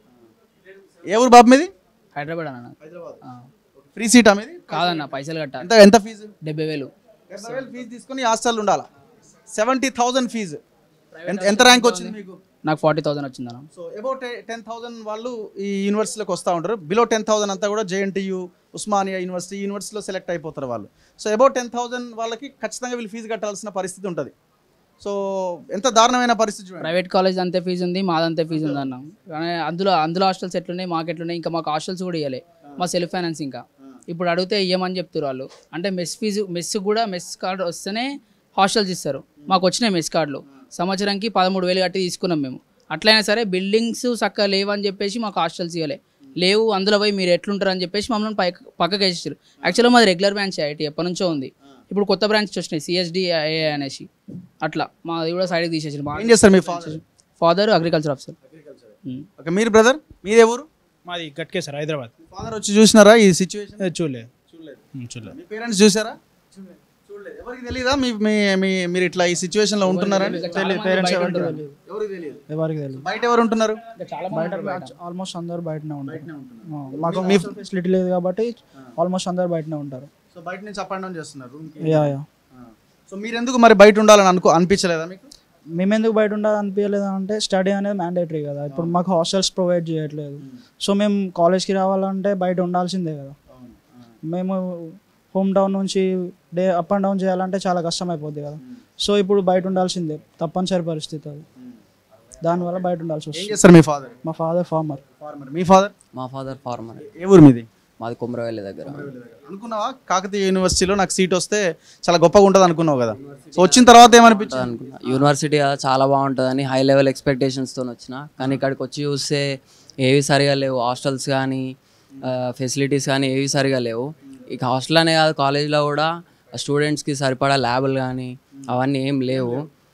ఏ ఊరు బాబు మీది హైదరాబాద్ అన్న ఆ. ఫ్రీ సీటా మీది కాదన్న పైసలు కట్టాలి ఎంత ఎంత ఫీజు డెబ్బై వేలు డెబ్బై వేలు ఫీజు తీసుకుని హాస్టల్ ఉండాలా సెవెంటీ థౌజండ్ ఫీజు ఎంత ఎంత ర్యాంక్ వచ్చింది మీకు నాకు ఫార్టీ థౌసండ్ వచ్చిందన్న సో అబౌట్ టెన్ థౌసండ్ వాళ్ళు ఈ యూనివర్సిటీలోకి వస్తూ ఉంటారు బిలో టెన్ థౌసండ్ అంతా కూడా జేఎన్టీయూ ఉస్మానియా యూనివర్సిటీ యూనివర్సిటీలో సెలెక్ట్ అయిపోతారు వాళ్ళు సో అబౌట్ టెన్ థౌసండ్ వాళ్ళకి ఖచ్చితంగా వీళ్ళు ఫీజు కట్టాల్సిన పరిస్థితి ఉంటుంది సో ఎంత దారుణమైన పరిస్థితి చూడండి ప్రైవేట్ కాలేజ్ అంతే ఫీజు ఉంది మాదంతే ఫీజు ఉంది అన్న కానీ అందులో అందులో హాస్టల్స్ ఎట్లున్నాయి మాకు ఎట్లున్నాయి ఇంకా మాకు హాస్టల్స్ కూడా ఇవ్వలే మా సెల్ఫ్ ఫైనాన్స్ ఇంకా ఇప్పుడు అడిగితే ఇవ్వమని చెప్తారు వాళ్ళు అంటే మెస్ ఫీజు మెస్ కూడా మెస్ కార్డు వస్తేనే హాస్టల్స్ ఇస్తారు మాకు వచ్చినాయి మెస్ కార్డులు సంవత్సరానికి పదమూడు వేలు కట్టి తీసుకున్నాం మేము అట్లయినా సరే బిల్డింగ్స్ చక్కగా లేవని చెప్పేసి మాకు హాస్టల్స్ ఇవ్వలే లేవు అందులో పోయి మీరు ఎట్లుంటారు అని చెప్పేసి మమ్మల్ని పై పక్కకి వేసేసారు యాక్చువల్గా మాది రెగ్యులర్ బ్రాంచ్ ఐటీ ఎప్పటి నుంచో ఉంది ఇప్పుడు కొత్త బ్రాంచ్ వచ్చినాయి సిఎస్డి అనేసి అట్లా మాది కూడా సైడ్కి తీసేసారు మా ఏం చేస్తారు మీ father father agriculture officer okay మీరు బ్రదర్ మీదే ఊరు మాది గట్కే సార్ హైదరాబాద్ ఫాదర్ వచ్చి చూసినారా ఈ సిచ్యువేషన్ ఏ, చూడలేదు ఉమ్, చూడలేదు మీ పేరెంట్స్ చూసారా చూడలేదు ఎవరికి తెలియదా మీ మీ మీ- మీరు ఇట్లా ఈ సిచ్యువేషన్ లో ఉంటున్నారని తెలియదు పేరెంట్స్ ఎవరికి తెలియదు ఎవరికి తెలియదు ఎవరికి తెలియదు బయట ఎవరు ఉంటున్నారు బయట ఆల్మోస్ట్ అందరు బయటనే ఉంటారు ఆ, మాకు మీ ఫెసిలిటీ లేదు కాబట్టి ఆల్మోస్ట్ అందరు బయటనే ఉంటారు సో బయట నుంచి అప్ అండ్ డౌన్ చేస్తున్నారు రూమ్ కి యా యా సో మీరు ఎందుకు మరి బయట ఉండాలని అనుకో అనిపించలేదా మీకు మేమెందుకు బయట ఉండాలి అనిపించలేదు అంటే స్టడీ అనేది మ్యాండేటరీ కదా ఇప్పుడు మాకు హాస్టల్స్ ప్రొవైడ్ చేయట్లేదు సో మేము కాలేజ్కి రావాలంటే బయట ఉండాల్సిందే కదా మేము హోమ్ టౌన్ నుంచి డే అప్ అండ్ డౌన్ చేయాలంటే చాలా కష్టం అయిపోద్ది కదా సో ఇప్పుడు బయట ఉండాల్సిందే తప్పనిసరి పరిస్థితి అది దానివల్ల బయట ఉండాల్సి ఏం వస్తుంది చేస్తారు మీ ఫాదర్ మా ఫాదర్ ఫార్మర్ ఫార్మర్ మీ ఫాదర్ మా ఫాదర్ ఫార్మర్ ఏ ఊరు మీది మాది కుమ్రవెల్లి దగ్గర అనుకున్నావా కాకతీయ యూనివర్సిటీలో నాకు సీట్ వస్తే చాలా గొప్పగా ఉంటుంది అనుకున్నావు కదా సో వచ్చిన తర్వాత ఏమనిపించింది అనుకున్నా యూనివర్సిటీ కదా చాలా బాగుంటుందని హై లెవెల్ ఎక్స్పెక్టేషన్స్తో వచ్చిన కానీ ఇక్కడికి వచ్చి చూస్తే ఏవి సరిగా లేవు హాస్టల్స్ కానీ ఫెసిలిటీస్ కానీ ఏవి సరిగా లేవు ఇక హాస్టల్ అనే కాదు కాలేజ్లో కూడా స్టూడెంట్స్కి సరిపడా ల్యాబులు కానీ అవన్నీ ఏం లేవు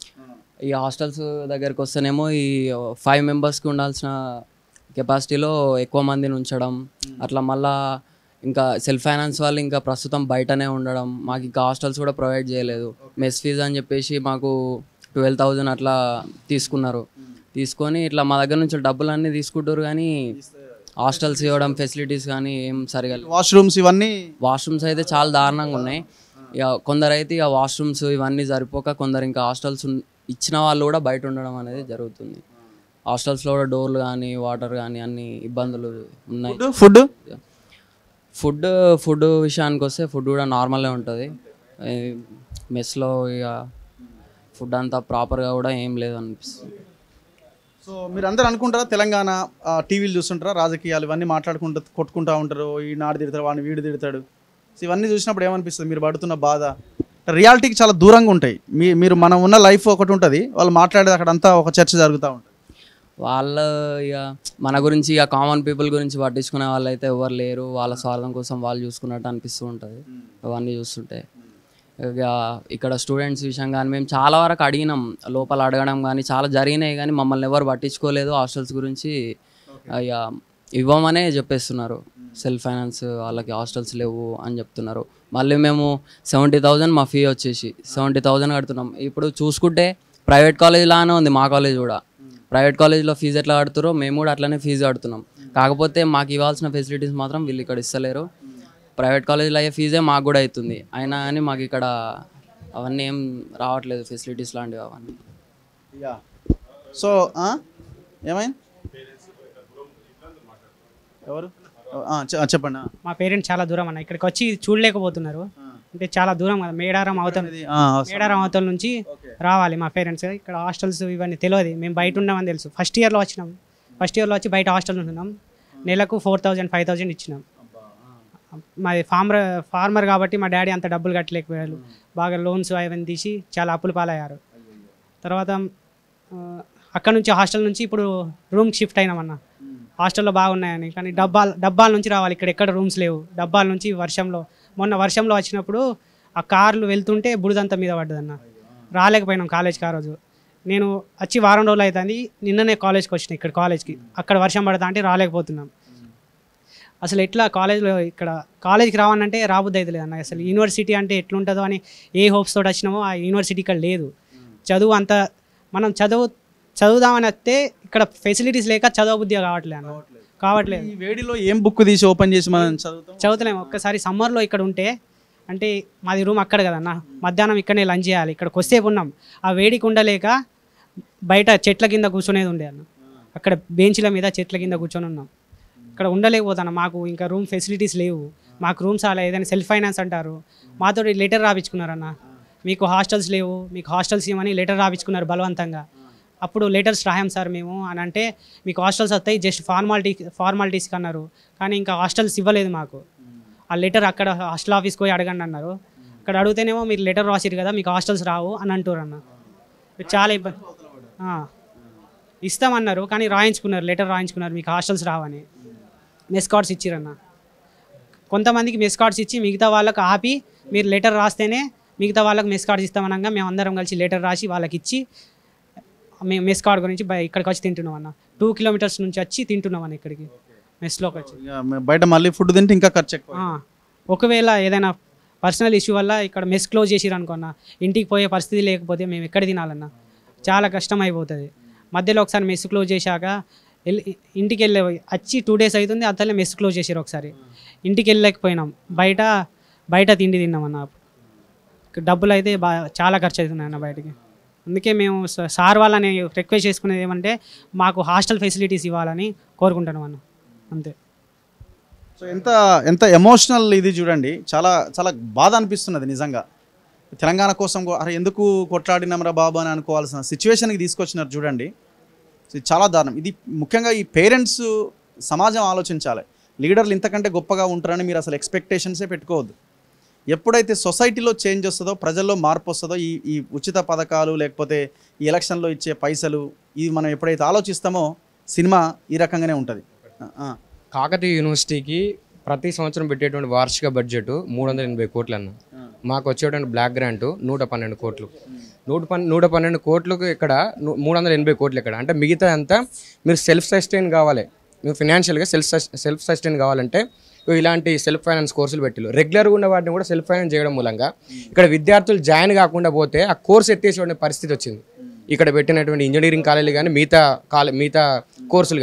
ఈ హాస్టల్స్ దగ్గరికి వస్తేనేమో ఈ ఫైవ్ మెంబర్స్కి ఉండాల్సిన కెపాసిటీలో ఎక్కువ మందిని ఉంచడం అట్లా మళ్ళా ఇంకా సెల్ఫ్ ఫైనాన్స్ వాళ్ళు ఇంకా ప్రస్తుతం బయటనే ఉండడం మాకు ఇంకా హాస్టల్స్ కూడా ప్రొవైడ్ చేయలేదు మెస్ ఫీజ్ అని చెప్పేసి మాకు ట్వెల్వ్ థౌజండ్ అట్లా తీసుకున్నారు తీసుకొని ఇట్లా మా దగ్గర నుంచి డబ్బులు అన్నీ తీసుకుంటారు కానీ హాస్టల్స్ ఇవ్వడం ఫెసిలిటీస్ కానీ ఏం సరిగా లేవు వాష్రూమ్స్ ఇవన్నీ వాష్రూమ్స్ అయితే చాలా దారుణంగా ఉన్నాయి ఇక కొందరైతే ఇక వాష్రూమ్స్ ఇవన్నీ సరిపోక కొందరు ఇంకా హాస్టల్స్ ఇచ్చిన వాళ్ళు కూడా బయట ఉండడం అనేది జరుగుతుంది హాస్టల్స్లో కూడా డోర్లు కానీ వాటర్ కానీ అన్ని ఇబ్బందులు ఉన్నాయి ఫుడ్ ఫుడ్ ఫుడ్ విషయానికి వస్తే ఫుడ్ కూడా నార్మల్గా ఉంటుంది మెస్లో ఇక ఫుడ్ అంతా ప్రాపర్గా కూడా ఏం లేదు అనిపిస్తుంది సో మీరు అందరూ అనుకుంటారా తెలంగాణ ఆ, టీవీలు చూస్తుంటారా రాజకీయాలు ఇవన్నీ మాట్లాడుకుంటూ కొట్టుకుంటా ఉంటారు ఈ నాడు తిడతాడు వాడిని వీడు తిడతాడు సో ఇవన్నీ చూసినప్పుడు ఏమనిపిస్తుంది మీరు పడుతున్న బాధ రియాలిటీకి చాలా దూరంగా ఉంటాయి మీ మీరు మనం ఉన్న లైఫ్ ఒకటి ఉంటుంది వాళ్ళు మాట్లాడేది అక్కడ అంతా ఒక చర్చ జరుగుతూ ఉంటుంది వాళ్ళ ఇక మన గురించి ఇక కామన్ పీపుల్ గురించి పట్టించుకునే వాళ్ళు అయితే ఎవరు లేరు వాళ్ళ స్వార్థం కోసం వాళ్ళు చూసుకున్నట్టు అనిపిస్తూ ఉంటుంది అవన్నీ చూస్తుంటే ఇక ఇక్కడ స్టూడెంట్స్ విషయం కానీ మేము చాలా వరకు అడిగినాం లోపల అడగడం కానీ చాలా జరిగినాయి కానీ మమ్మల్ని ఎవరు పట్టించుకోలేదు హాస్టల్స్ గురించి ఇక ఇవ్వమనే చెప్పేస్తున్నారు సెల్ఫ్ ఫైనాన్స్ వాళ్ళకి హాస్టల్స్ లేవు అని చెప్తున్నారు మళ్ళీ మేము సెవెంటీ థౌజండ్ మా ఫీ వచ్చేసి సెవెంటీ థౌజండ్ కడుతున్నాం ఇప్పుడు చూసుకుంటే ప్రైవేట్ కాలేజ్ లానే ఉంది మా కాలేజ్ కూడా ప్రైవేట్ కాలేజ్లో ఫీజు ఎట్లా కడుతారో మేము కూడా అట్లనే ఫీజు కడుతున్నాం కాకపోతే మాకు ఇవ్వాల్సిన ఫెసిలిటీస్ మాత్రం వీళ్ళు ఇక్కడ ఇస్తలేరు ప్రైవేట్ కాలేజ్లో అయ్యే ఫీజే మాకు కూడా అవుతుంది అయినా కానీ మాకు ఇక్కడ అవన్నీ ఏం రావట్లేదు ఫెసిలిటీస్ లాంటివి అవన్నీ యా సో ఆ? ఏమైంది ఎవరు ఆ, చె- చెప్పండి ఆ. మా పేరెంట్స్ చాలా దూరం అన్న ఇక్కడికి వచ్చి చూడలేకపోతున్నారు అంటే చాలా దూరం కదా మేడారం అవతల ఆ, అవసరం. మేడారం అవతల నుంచి రావాలి మా పేరెంట్స్ ఇక్కడ హాస్టల్స్ ఇవన్నీ తెలియదు మేము బయట ఉన్నామని తెలుసు ఫస్ట్ ఇయర్లో వచ్చినాం ఫస్ట్ ఇయర్లో వచ్చి బయట హాస్టల్ ఉంటున్నాం నెలకు ఫోర్ థౌజండ్ ఫైవ్ థౌజండ్ ఇచ్చినాం మాది ఫార్మర్ ఫార్మర్ కాబట్టి మా డాడీ అంత డబ్బులు కట్టలేకపోయారు బాగా లోన్స్ అవన్నీ తీసి చాలా అప్పులు పాలయ్యారు తర్వాత ఆ, అక్కడ నుంచి హాస్టల్ నుంచి ఇప్పుడు రూమ్కి షిఫ్ట్ అయినామన్న హాస్టల్లో బాగున్నాయని కానీ డబ్బాల డబ్బాల నుంచి రావాలి ఇక్కడ ఎక్కడ రూమ్స్ లేవు డబ్బాల నుంచి వర్షంలో మొన్న వర్షంలో వచ్చినప్పుడు ఆ కార్లు వెళ్తుంటే బురదంతా మీద పడ్డదన్న రాలేకపోయినాం కాలేజ్కి ఆ రోజు నేను వచ్చి వారం రోజులు అవుతుంది నిన్ననే కాలేజ్కి వచ్చిన ఇక్కడ కాలేజ్కి అక్కడ వర్షం పడతా అంటే రాలేకపోతున్నాం అసలు ఎట్లా కాలేజ్లో ఇక్కడ కాలేజ్కి రావాలంటే రాబుద్ది అయితే అన్న అసలు యూనివర్సిటీ అంటే ఎట్లుంటుందో అని ఏ హోప్స్ తోటి వచ్చినామో ఆ యూనివర్సిటీ ఇక్కడ లేదు చదువు అంత మనం చదువు చదువుదామని వస్తే ఇక్కడ ఫెసిలిటీస్ లేక చదవబుద్ధి కావట్లేదు అన్న కావట్లేదు ఈ వేడిలో ఏం బుక్ తీసి ఓపెన్ చేసి మనం చదువుతాం చదువుతలేము ఒక్కసారి సమ్మర్లో ఇక్కడ ఉంటే అంటే మాది రూమ్ అక్కడ కదన్న మధ్యాహ్నం ఇక్కడనే లంచ్ చేయాలి ఇక్కడ కొద్దిసేపు ఉన్నాం ఆ వేడికి ఉండలేక బయట చెట్ల కింద కూర్చునేది ఉండే అన్న అక్కడ బెంచ్ల మీద చెట్ల కింద కూర్చొని ఉన్నాం ఇక్కడ ఉండలేకపోతాను మాకు ఇంకా రూమ్ ఫెసిలిటీస్ లేవు మాకు రూమ్స్ అలా ఏదైనా సెల్ఫ్ ఫైనాన్స్ అంటారు మాతో లెటర్ రాపించుకున్నారన్న మీకు హాస్టల్స్ లేవు మీకు హాస్టల్స్ ఇవ్వమని లెటర్ రాపించుకున్నారు బలవంతంగా అప్పుడు లెటర్స్ రాయం సార్ మేము అని అంటే మీకు హాస్టల్స్ వస్తాయి జస్ట్ ఫార్మాలిటీ ఫార్మాలిటీస్కి అన్నారు కానీ ఇంకా హాస్టల్స్ ఇవ్వలేదు మాకు ఆ లెటర్ అక్కడ హాస్టల్ ఆఫీస్కి పోయి అడగండి అన్నారు అక్కడ అడిగితేనేమో మీరు లెటర్ రాసిరు కదా మీకు హాస్టల్స్ రావు అని అంటారు అన్న చాలా ఇబ్బంది ఆ. ఇస్తామన్నారు కానీ రాయించుకున్నారు లెటర్ రాయించుకున్నారు మీకు హాస్టల్స్ రావని మెస్ కార్డ్స్ ఇచ్చిరన్న కొంతమందికి మెస్ కార్డ్స్ ఇచ్చి మిగతా వాళ్ళకి ఆపి మీరు లెటర్ రాస్తేనే మిగతా వాళ్ళకి మెస్ కార్డ్స్ ఇస్తామనగా మేము అందరం కలిసి లెటర్ రాసి వాళ్ళకి ఇచ్చి మేము మెస్ కార్డ్ గురించి బయ- ఇక్కడికి వచ్చి తింటున్నాం అన్న టూ కిలోమీటర్స్ నుంచి వచ్చి తింటున్నాం అన్న ఇక్కడికి మెస్లోకి వచ్చి ఇక బయట మళ్ళీ ఫుడ్ తింటే ఇంకా ఖర్చు ఎక్కువ ఆ, ఒకవేళ ఏదైనా పర్సనల్ ఇష్యూ వల్ల ఇక్కడ మెస్ క్లోజ్ చేసిరు అనుకున్నా ఇంటికి పోయే పరిస్థితి లేకపోతే మేము ఎక్కడ తినాలన్నా చాలా కష్టం అయిపోతుంది మధ్యలో ఒకసారి మెస్ క్లోజ్ చేశాక వెళ్ళి ఇంటికి వెళ్ళే వచ్చి టూ డేస్ అవుతుంది అతలే మెస్ క్లోజ్ చేసారు ఒకసారి ఇంటికి వెళ్ళలేకపోయినాం బయట బయట తిండి తిన్నాం అన్న డబ్బులు అయితే బా చాలా ఖర్చు అవుతున్నాయి అన్న బయటికి అందుకే మేము స- సార్ వాళ్ళని రిక్వెస్ట్ చేసుకునేది ఏమంటే మాకు హాస్టల్ ఫెసిలిటీస్ ఇవ్వాలని కోరుకుంటున్నాం అన్న అంతే సో ఎంత ఎంత ఎమోషనల్ ఇది చూడండి చాలా చాలా బాధ అనిపిస్తున్నది నిజంగా తెలంగాణ కోసం కూ- అరే ఎందుకు కొట్లాడినామరా బాబు అని అనుకోవాల్సిన సిచ్యువేషన్కి తీసుకొచ్చినారు చూడండి సో ఇది చాలా దారుణం ఇది ముఖ్యంగా ఈ పేరెంట్స్ సమాజం ఆలోచించాలి లీడర్లు ఇంతకంటే గొప్పగా ఉంటారని మీరు అసలు ఎక్స్పెక్టేషన్సే పెట్టుకోవద్దు ఎప్పుడైతే సొసైటీలో చేంజ్ వస్తుందో ప్రజల్లో మార్పు వస్తుందో ఈ ఈ ఉచిత పథకాలు లేకపోతే ఈ ఎలక్షన్లో ఇచ్చే పైసలు ఇది మనం ఎప్పుడైతే ఆలోచిస్తామో సినిమా ఈ రకంగానే ఉంటుంది ఆ. కాకతీయ యూనివర్సిటీకి ప్రతి సంవత్సరం పెట్టేటువంటి వార్షిక బడ్జెట్ మూడు వందల ఎనభై కోట్లు అన్న మాకు వచ్చేటువంటి బ్లాక్ గ్రాంట్ నూట పన్నెండు కోట్లు నూట పన్ నూట పన్నెండు కోట్లకు ఇక్కడ ను- మూడు వందల ఎనభై కోట్లు ఇక్కడ అంటే మిగతా అంతా మీరు సెల్ఫ్ సస్టైన్ కావాలి మీరు ఫినాన్షియల్గా సెల్ఫ్ సెల్ఫ్ సస్టైన్ కావాలంటే ఇగో ఇలాంటి సెల్ఫ్ ఫైనాన్స్ కోర్సులు పెట్టిలు రెగ్యులర్గా ఉన్న వాటిని కూడా సెల్ఫ్ ఫైనాన్స్ చేయడం మూలంగా ఇక్కడ విద్యార్థులు జాయిన్ కాకుండా పోతే ఆ కోర్స్ ఎత్తేసేటువంటి పరిస్థితి వచ్చింది ఇక్కడ పెట్టినటువంటి ఇంజనీరింగ్ కాలేజీలు కానీ మిగతా కాలే మిగతా కోర్సులు కానీ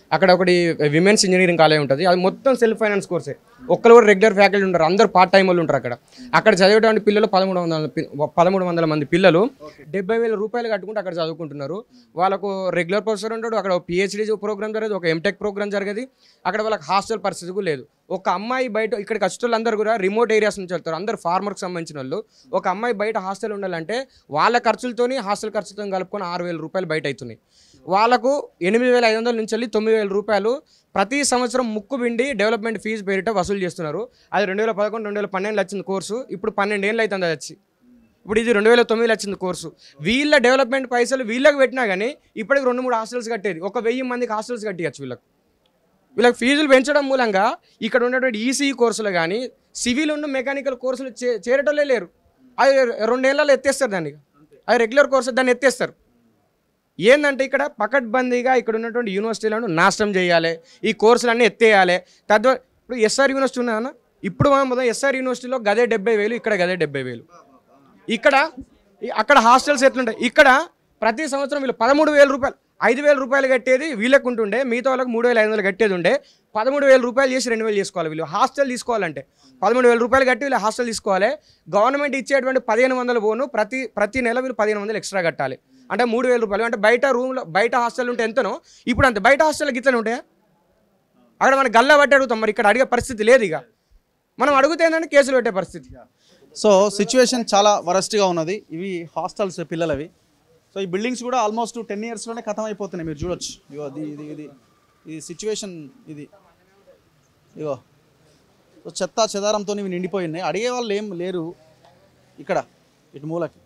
అక్కడ ఒకటి విమెన్స్ ఇంజనీరింగ్ కాలేజ్ ఉంటుంది అది మొత్తం సెల్ఫ్ ఫైనాన్స్ కోర్సే ఒక్కరు కూడా రెగ్యులర్ ఫ్యాకల్టీ ఉంటారు అందరు పార్ట్ టైం వాళ్ళు ఉంటారు అక్కడ అక్కడ చదివేటువంటి పిల్లలు పదమూడు వందల పి- పదమూడు వందల మంది పిల్లలు డెబ్బై వేల రూపాయలు కట్టుకుంటే అక్కడ చదువుకుంటున్నారు వాళ్ళకు రెగ్యులర్ ప్రొఫెసర్ ఉంటాడు అక్కడ పిహెచ్డి ప్రోగ్రామ్ జరిగేది ఒక ఎంటెక్ ప్రోగ్రామ్ జరిగేది అక్కడ వాళ్ళకి హాస్టల్ పరిస్థితి కూడా లేదు ఒక అమ్మాయి బయట ఇక్కడికి వచ్చే అందరూ కూడా రిమోట్ ఏరియాస్ నుంచి వెళ్తారు అందరు ఫార్మర్కి సంబంధించిన వాళ్ళు ఒక అమ్మాయి బయట హాస్టల్ ఉండాలంటే వాళ్ళ ఖర్చులతోని హాస్టల్ ఖర్చులతో కలుపుకొని ఆరు వేల రూపాయలు బయట అవుతున్నాయి వాళ్ళకు ఎనిమిది వేల ఐదు వందల నుంచి వెళ్ళి తొమ్మిది వేల రూపాయలు ప్రతి సంవత్సరం ముక్కు పిండి డెవలప్మెంట్ ఫీజు పేరిట వసూలు చేస్తున్నారు అది రెండు వేల పదకొండు రెండు వేల పన్నెండులో వచ్చింది కోర్సు ఇప్పుడు పన్నెండు ఏళ్ళు అవుతుంది అది వచ్చి ఇప్పుడు ఇది రెండు వేల తొమ్మిదిలో వచ్చింది కోర్సు వీళ్ళ డెవలప్మెంట్ పైసలు వీళ్ళకి పెట్టినా కానీ ఇప్పటికి రెండు మూడు హాస్టల్స్ కట్టేది ఒక వెయ్యి మందికి హాస్టల్స్ కట్టియచ్చు వీళ్ళకి వీళ్ళకి ఫీజులు పెంచడం మూలంగా ఇక్కడ ఉన్నటువంటి ఈసీఈ కోర్సులు కానీ సివిల్ ఉన్న మెకానికల్ కోర్సులు చే చేరేటోళ్ళే లేరు అది రెండేళ్లలో ఎత్తేస్తారు దాన్ని అది రెగ్యులర్ కోర్సు దాన్ని ఎత్తేస్తారు ఏంటంటే ఇక్కడ పకడ్బందీగా ఇక్కడ ఉన్నటువంటి యూనివర్సిటీలను నాశనం చేయాలి ఈ కోర్సులన్నీ ఎత్తేయాలి తద్వారా ఇప్పుడు ఎస్ఆర్ యూనివర్సిటీ ఉన్నదన్న ఇప్పుడు మనం మొదలు ఎస్ఆర్ యూనివర్సిటీలో గదే డెబ్బై వేలు ఇక్కడ గదే డెబ్బై వేలు ఇక్కడ ఈ- అక్కడ హాస్టల్స్ ఎట్లుంటాయి ఇక్కడ ప్రతి సంవత్సరం వీళ్ళు పదమూడు వేల రూపాయలు ఐదు వేల రూపాయలు కట్టేది వీళ్ళకు ఉంటుండే మిగతా వాళ్ళకి మూడు వేల ఐదు వందలు కట్టేది ఉండే పదమూడు వేల రూపాయలు చేసి రెండు వేలు చేసుకోవాలి వీళ్ళు హాస్టల్ తీసుకోవాలంటే పదమూడు వేల రూపాయలు కట్టి వీళ్ళు హాస్టల్ తీసుకోవాలి గవర్నమెంట్ ఇచ్చేటువంటి పదిహేను వందల పోను ప్రతి ప్రతి నెల వీళ్ళు పదిహేను వందలు ఎక్స్ట్రా కట్టాలి అంటే మూడు వేల రూపాయలు అంటే బయట రూమ్లో బయట హాస్టల్ ఉంటే ఎంతనో ఇప్పుడు అంతే బయట హాస్టల్ గిట్లనే ఉంటాయా అక్కడ మనం గల్లా బట్టి అడుగుతాం మరి ఇక్కడ అడిగే పరిస్థితి లేదు ఇక మనం అడిగితే ఏంటంటే కేసులు పెట్టే పరిస్థితి సో సిచ్యువేషన్ చాలా వరస్ట్గా ఉన్నది ఇవి హాస్టల్స్ పిల్లలవి సో ఈ బిల్డింగ్స్ కూడా ఆల్మోస్ట్ టెన్ ఇయర్స్లోనే ఖతం అయిపోతున్నాయి మీరు చూడొచ్చు ఇగో ఇది ఇది ఇది ఇది సిచ్యువేషన్ ఇది ఇగో సో చెత్త చెదారంతో ఇవి నిండిపోయి ఉన్నాయి అడిగే వాళ్ళు ఏం లేరు ఇక్కడ ఇటు మూలకి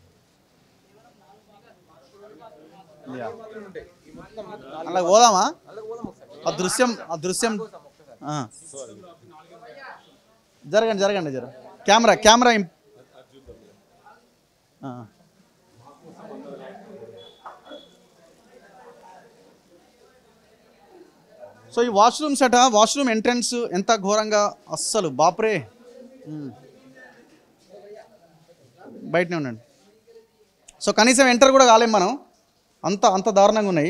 యా. అలా పోదామా ఆ దృశ్యం ఆ దృశ్యం ఆ. జరగండి జరగండి జర కెమెరా కెమెరా ఇం- ఆ. సో ఈ వాష్రూమ్స్ అట వాష్రూమ్ ఎంట్రన్స్ ఎంత ఘోరంగా అస్సలు బాప్రే ఉమ్. బయటనే ఉండండి సో కనీసం ఎంటర్ కూడా కాలేం మనం అంత అంత దారుణంగా ఉన్నాయి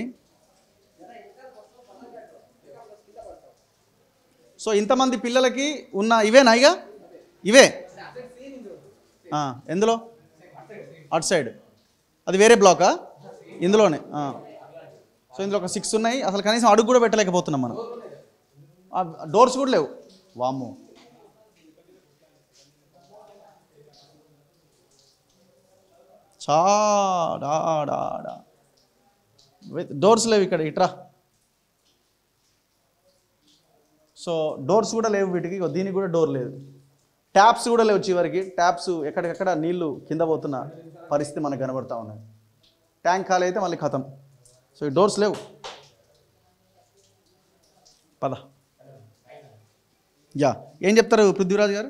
సో ఇంతమంది పిల్లలకి ఉన్న ఇవేనా ఇక ఇవే ఆ, ఎందులో అటు సైడ్ అది వేరే బ్లాకా ఇందులోనే ఆ. సో ఇందులో ఒక సిక్స్ ఉన్నాయి అసలు కనీసం అడుగు కూడా పెట్టలేకపోతున్నాం మనం డోర్స్ కూడా లేవు వామ్మో చాడా డోర్స్ లేవు ఇక్కడ ఇట్రా సో డోర్స్ కూడా లేవు వీటికి ఇగో దీనికి కూడా డోర్ లేదు ట్యాప్స్ కూడా లేవు చివరికి ట్యాప్స్ ఎక్కడికక్కడ నీళ్లు కింద పోతున్న పరిస్థితి మనకు కనబడతా ఉన్నది ట్యాంక్ ఖాళీ అయితే మళ్ళీ ఖతం సో ఈ డోర్స్ లేవు పద యా ఏం చెప్తారు పృథ్వీరాజ్ గారు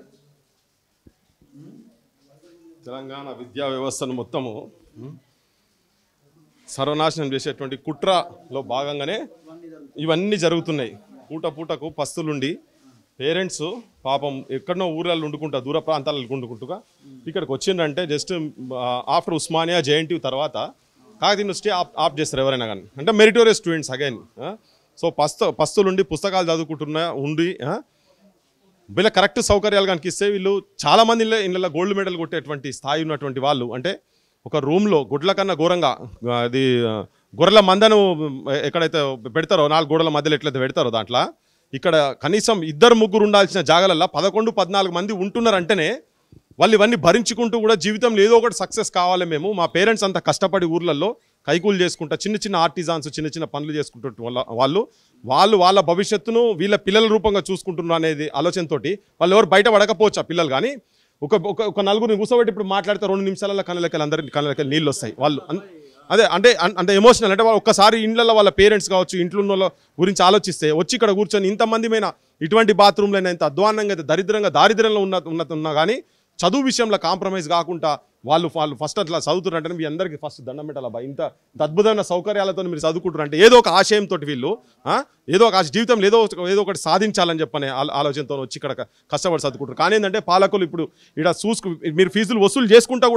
తెలంగాణ విద్యా వ్యవస్థను మొత్తము ఉం, సర్వనాశనం చేసేటువంటి కుట్రలో భాగంగానే ఇవన్నీ జరుగుతున్నాయి పూట పూటకు పస్తులుండి పేరెంట్స్ పాపం ఎక్కడనో ఊర్లలో వండుకుంటా దూర ప్రాంతాలలో వండుకుంటుగా ఇక్కడికి వచ్చిందంటే జస్ట్ ఆఫ్టర్ ఉస్మానియా జేఎన్టీ తర్వాత కాకతీయ యూనివర్సిటీ ఆప్ ఆప్ చేస్తారు ఎవరైనా కానీ అంటే మెరిటోరియస్ స్టూడెంట్స్ అగైన్ సో పస్తు పస్తులుండి పుస్తకాలు చదువుకుంటున్నా ఉండి ఆ, వీళ్ళ కరెక్ట్ సౌకర్యాలు కనుక ఇస్తే వీళ్ళు చాలా మంది ఇళ్ళ ఇళ్ళ గోల్డ్ మెడల్ కొట్టేటువంటి స్థాయి ఉన్నటువంటి వాళ్ళు అంటే ఒక రూమ్లో గుడ్ల కన్నా ఘోరంగా ఆ, అది ఆ, గొర్రెల మందను ఎక్కడైతే పెడతారో నాలుగు గోడల మధ్యలో ఎట్లయితే పెడతారో దాంట్లో ఇక్కడ కనీసం ఇద్దరు ముగ్గురు ఉండాల్సిన జాగాలల్లో పదకొండు పద్నాలుగు మంది ఉంటున్నారంటేనే వాళ్ళు ఇవన్నీ భరించుకుంటూ కూడా జీవితంలో ఏదో ఒకటి సక్సెస్ కావాలి మేము మా పేరెంట్స్ అంతా కష్టపడి ఊర్లలో కైకూలు చేసుకుంటా చిన్న చిన్న ఆర్టిజాన్స్ చిన్న చిన్న పనులు చేసుకుంటూ వాళ్ళ వాళ్ళు వాళ్ళు వాళ్ళ భవిష్యత్తును వీళ్ళ పిల్లల రూపంగా చూసుకుంటున్నారు అనేది ఆలోచనతోటి వాళ్ళు ఎవరు బయట పడకపోవచ్చు ఆ పిల్లలు కానీ ఒక ఒక ఒక నలుగురిని కూర్చోబెట్టి ఇప్పుడు మాట్లాడితే రెండు నిమిషాలలో కళ్ళకి అందరి కళ్ళకి నీళ్ళు వస్తాయి వాళ్ళు అన్- అదే అంటే అన్- అంటే ఎమోషనల్ అంటే వాళ్ళు ఒక్కసారి ఇండ్లలో వాళ్ళ పేరెంట్స్ కావచ్చు ఇంట్లో ఉన్న వాళ్ళ గురించి ఆలోచిస్తే వచ్చి ఇక్కడ కూర్చొని ఇంతమంది మీద ఇటువంటి బాత్రూమ్లో అయినా ఇంత అధ్వానంగా అయితే దరిద్రంగా దారిద్ర్యంలో ఉన్న ఉన్నత ఉన్నా కానీ చదువు విషయంలో కాంప్రమైజ్ కాకుండా వాళ్ళు వాళ్ళు ఫస్ట్ అట్లా చదువుతున్నారంటే మీ అందరికీ ఫస్ట్ దండం పెట్టాలి అబ్బా ఇంత అద్భుతమైన సౌకర్యాలతో మీరు చదువుకుంటారు అంటే ఏదో ఒక ఆశయంతో వీళ్ళు ఆ, ఏదో ఒక ఆశ జీవితంలో ఏదో ఒక- ఏదో ఒకటి సాధించాలని చెప్పనే ఆలో- ఆలోచనతో వచ్చి ఇక్కడ కష్టపడి చదువుకుంటారు కానీ ఏంటంటే పాలకులు ఇప్పుడు ఇక్కడ చూసుకు మీరు ఫీజులు వసూలు చేసుకుంటా కూడా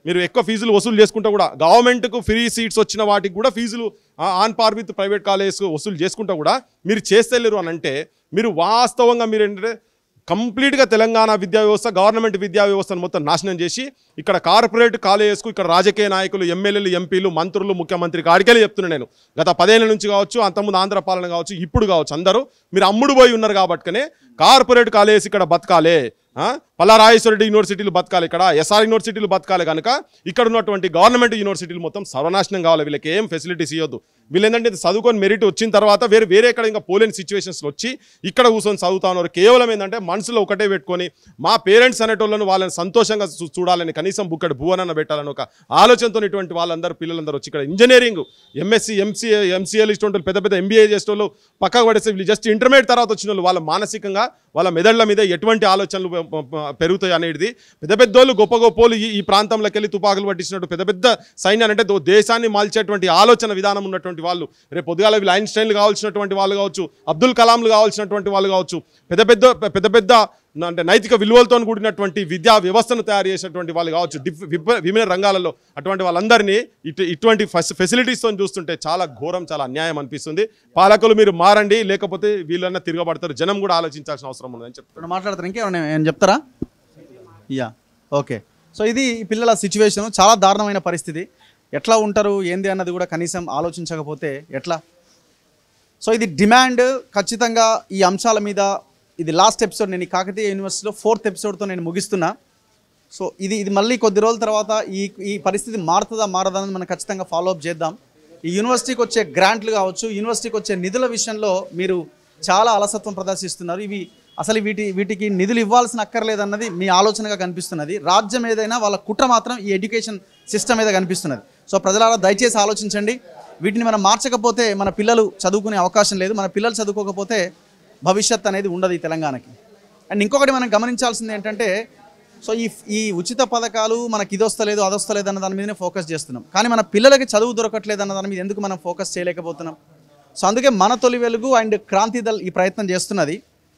మీరు ఎక్కువ ఫీజులు వసూలు చేసుకుంటా కూడా గవర్నమెంట్కు ఫ్రీ సీట్స్ వచ్చిన వాటికి కూడా ఫీజులు on par with private colleges వసూలు చేసుకుంటా కూడా మీరు చేస్తలేరు అని అంటే మీరు వాస్తవంగా మీరు ఏంటంటే కంప్లీట్గా తెలంగాణ విద్యా వ్యవస్థ గవర్నమెంట్ విద్యా వ్యవస్థను మొత్తం నాశనం చేసి ఇక్కడ కార్పొరేట్ కాలేజెస్కు ఇక్కడ రాజకీయ నాయకులు ఎమ్మెల్యేలు ఎంపీలు మంత్రులు ముఖ్యమంత్రి కాడికెళ్ళి చెప్తున్నాను నేను గత పదేళ్ల నుంచి కావచ్చు అంతకుముందు ఆంధ్ర పాలన కావచ్చు ఇప్పుడు కావచ్చు అందరూ మీరు అమ్ముడు పోయి ఉన్నారు కాబట్టినే కార్పొరేట్ కాలేజెస్ ఇక్కడ బతకాలే ఆ? పల్లారాజేశ్వరరెడ్డి యూనివర్సిటీలు బతకాలి ఇక్కడ ఎస్ఆర్ యూనివర్సిటీలు బతకాలి కనుక ఇక్కడ ఉన్నటువంటి గవర్నమెంట్ యూనివర్సిటీలు మొత్తం సర్వనాశనం కావాలి వీళ్ళకి ఏం ఫెసిలిటీస్ ఇవ్వద్దు వీళ్ళు ఏంటంటే చదువుకొని మెరిట్ వచ్చిన తర్వాత వేరే వేరే ఎక్కడ ఇంకా పోలేని సిచ్యువేషన్స్లో వచ్చి ఇక్కడ కూర్చొని చదువుతా ఉన్నారు కేవలం ఏంటంటే మనసులో ఒకటే పెట్టుకొని మా పేరెంట్స్ అనేటోళ్ళను వాళ్ళని సంతోషంగా చూ- చూడాలని కనీసం బుక్కడి భువనన్న పెట్టాలని ఒక ఆలోచనతో ఇటువంటి వాళ్ళందరూ పిల్లలందరూ వచ్చి ఇక్కడ ఇంజనీరింగ్ ఎంఎస్సి ఎంసీఏ ఎంసీఏలు ఇటువంటి పెద్ద పెద్ద ఎంబీఏ చేసేటోళ్ళు పక్కకు పడేసి వీళ్ళు జస్ట్ ఇంటర్మీడియట్ తర్వాత వచ్చిన వాళ్ళు వాళ్ళ మానసికంగా వాళ్ళ మెదళ్ళ మీద ఎటువంటి ఆలోచనలు పె- పె- పెరుగుతాయి అనేది పెద్ద పెద్దోళ్ళు గొప్ప గొప్పోళ్ళు ఈ ఈ ప్రాంతంలోకి వెళ్ళి తుపాకులు పట్టించినట్టు పెద్ద పెద్ద సైన్యాన్ని అంటే దో- దేశాన్ని మాల్చేటువంటి ఆలోచన విధానం ఉన్నటువంటి వాళ్ళు రేపు పొద్దుగాల వీళ్ళు ఐన్స్టైన్లు కావాల్సినటువంటి వాళ్ళు కావచ్చు అబ్దుల్ కలాంలు కావాల్సినటువంటి వాళ్ళు కావచ్చు పెద్ద పెద్ద పెద్ద పెద్ద న- అంటే నైతిక విలువలతో కూడినటువంటి విద్యా వ్యవస్థను తయారు చేసినటువంటి వాళ్ళు కావచ్చు డిఫ్- విభ- విభిన్న రంగాలలో అటువంటి వాళ్ళందరినీ ఇటు ఇటువంటి ఫెసిలిటీస్తో చూస్తుంటే చాలా ఘోరం చాలా అన్యాయం అనిపిస్తుంది పాలకులు మీరు మారండి లేకపోతే వీళ్ళన్నా తిరగబడతారు జనం కూడా ఆలోచించాల్సిన అవసరం ఉందని చెప్తారు ఇప్పుడు మాట్లాడతారు ఇంకేమైనా ఏం చెప్తారా యా ఓకే సో ఇది ఈ పిల్లల సిచ్యువేషన్ చాలా దారుణమైన పరిస్థితి ఎట్లా ఉంటారు ఏంది అన్నది కూడా కనీసం ఆలోచించకపోతే ఎట్లా సో ఇది డిమాండ్ ఖచ్చితంగా ఈ అంశాల మీద ఇది లాస్ట్ ఎపిసోడ్ నేను ఈ కాకతీయ యూనివర్సిటీలో ఫోర్త్ ఎపిసోడ్తో నేను ముగిస్తున్నా సో ఇది ఇది మళ్ళీ కొద్ది రోజుల తర్వాత ఈ ఈ పరిస్థితి మారుతుందా మారదా అని మనం ఖచ్చితంగా ఫాలో అప్ చేద్దాం ఈ యూనివర్సిటీకి వచ్చే గ్రాంట్లు కావచ్చు యూనివర్సిటీకి వచ్చే నిధుల విషయంలో మీరు చాలా అలసత్వం ప్రదర్శిస్తున్నారు ఇవి అసలు వీటి వీటికి నిధులు ఇవ్వాల్సిన అక్కర్లేదన్నది మీ ఆలోచనగా కనిపిస్తున్నది రాజ్యం ఏదైనా వాళ్ళ కుట్ర మాత్రం ఈ ఎడ్యుకేషన్ సిస్టమ్ మీద కనిపిస్తున్నది సో ప్రజలారా దయచేసి ఆలోచించండి వీటిని మనం మార్చకపోతే మన పిల్లలు చదువుకునే అవకాశం లేదు మన పిల్లలు చదువుకోకపోతే భవిష్యత్ అనేది ఉండదు ఈ తెలంగాణకి అండ్ ఇంకొకటి మనం గమనించాల్సింది ఏంటంటే సో ఈ ఈ ఉచిత పథకాలు మనకి ఇది వస్తలేదు అది వస్తలేదు అన్న దాని మీదనే ఫోకస్ చేస్తున్నాం కానీ మన పిల్లలకి చదువు దొరకట్లేదు అన్న దాని మీద ఎందుకు మనం ఫోకస్ చేయలేకపోతున్నాం సో అందుకే మన తొలి వెలుగు అండ్ క్రాంతి దళ్ ఈ ప్రయత్నం చేస్తున్నది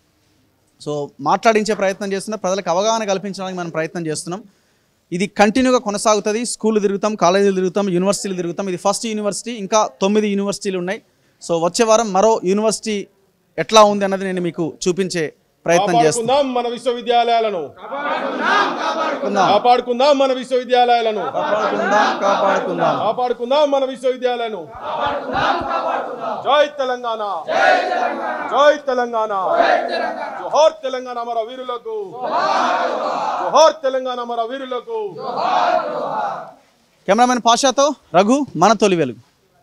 సో మాట్లాడించే ప్రయత్నం చేస్తున్న ప్రజలకు అవగాహన కల్పించడానికి మనం ప్రయత్నం చేస్తున్నాం ఇది కంటిన్యూగా కొనసాగుతుంది స్కూల్ తిరుగుతాం కాలేజీలు తిరుగుతాం యూనివర్సిటీలు తిరుగుతాం ఇది ఫస్ట్ యూనివర్సిటీ ఇంకా తొమ్మిది యూనివర్సిటీలు ఉన్నాయి సో వచ్చే వారం మరో యూనివర్సిటీ ఎట్లా ఉంది అన్నది నేను మీకు చూపించే ప్రయత్నం చేస్తాను కాపాడుకుందాం మన విశ్వవిద్యాలయాలను కాపాడుకుందాం మన విశ్వవిద్యాలయాలను కాపాడుకుందాం కాపాడుకుందాం మన విశ్వవిద్యాలయాలను జై తెలంగాణ జై తెలంగాణ జోహార్ తెలంగాణ మన వీరులకు జోహార్ తెలంగాణ మన వీరులకు కెమెరామెన్ పాషాతో రఘు మన తొలి వెలుగు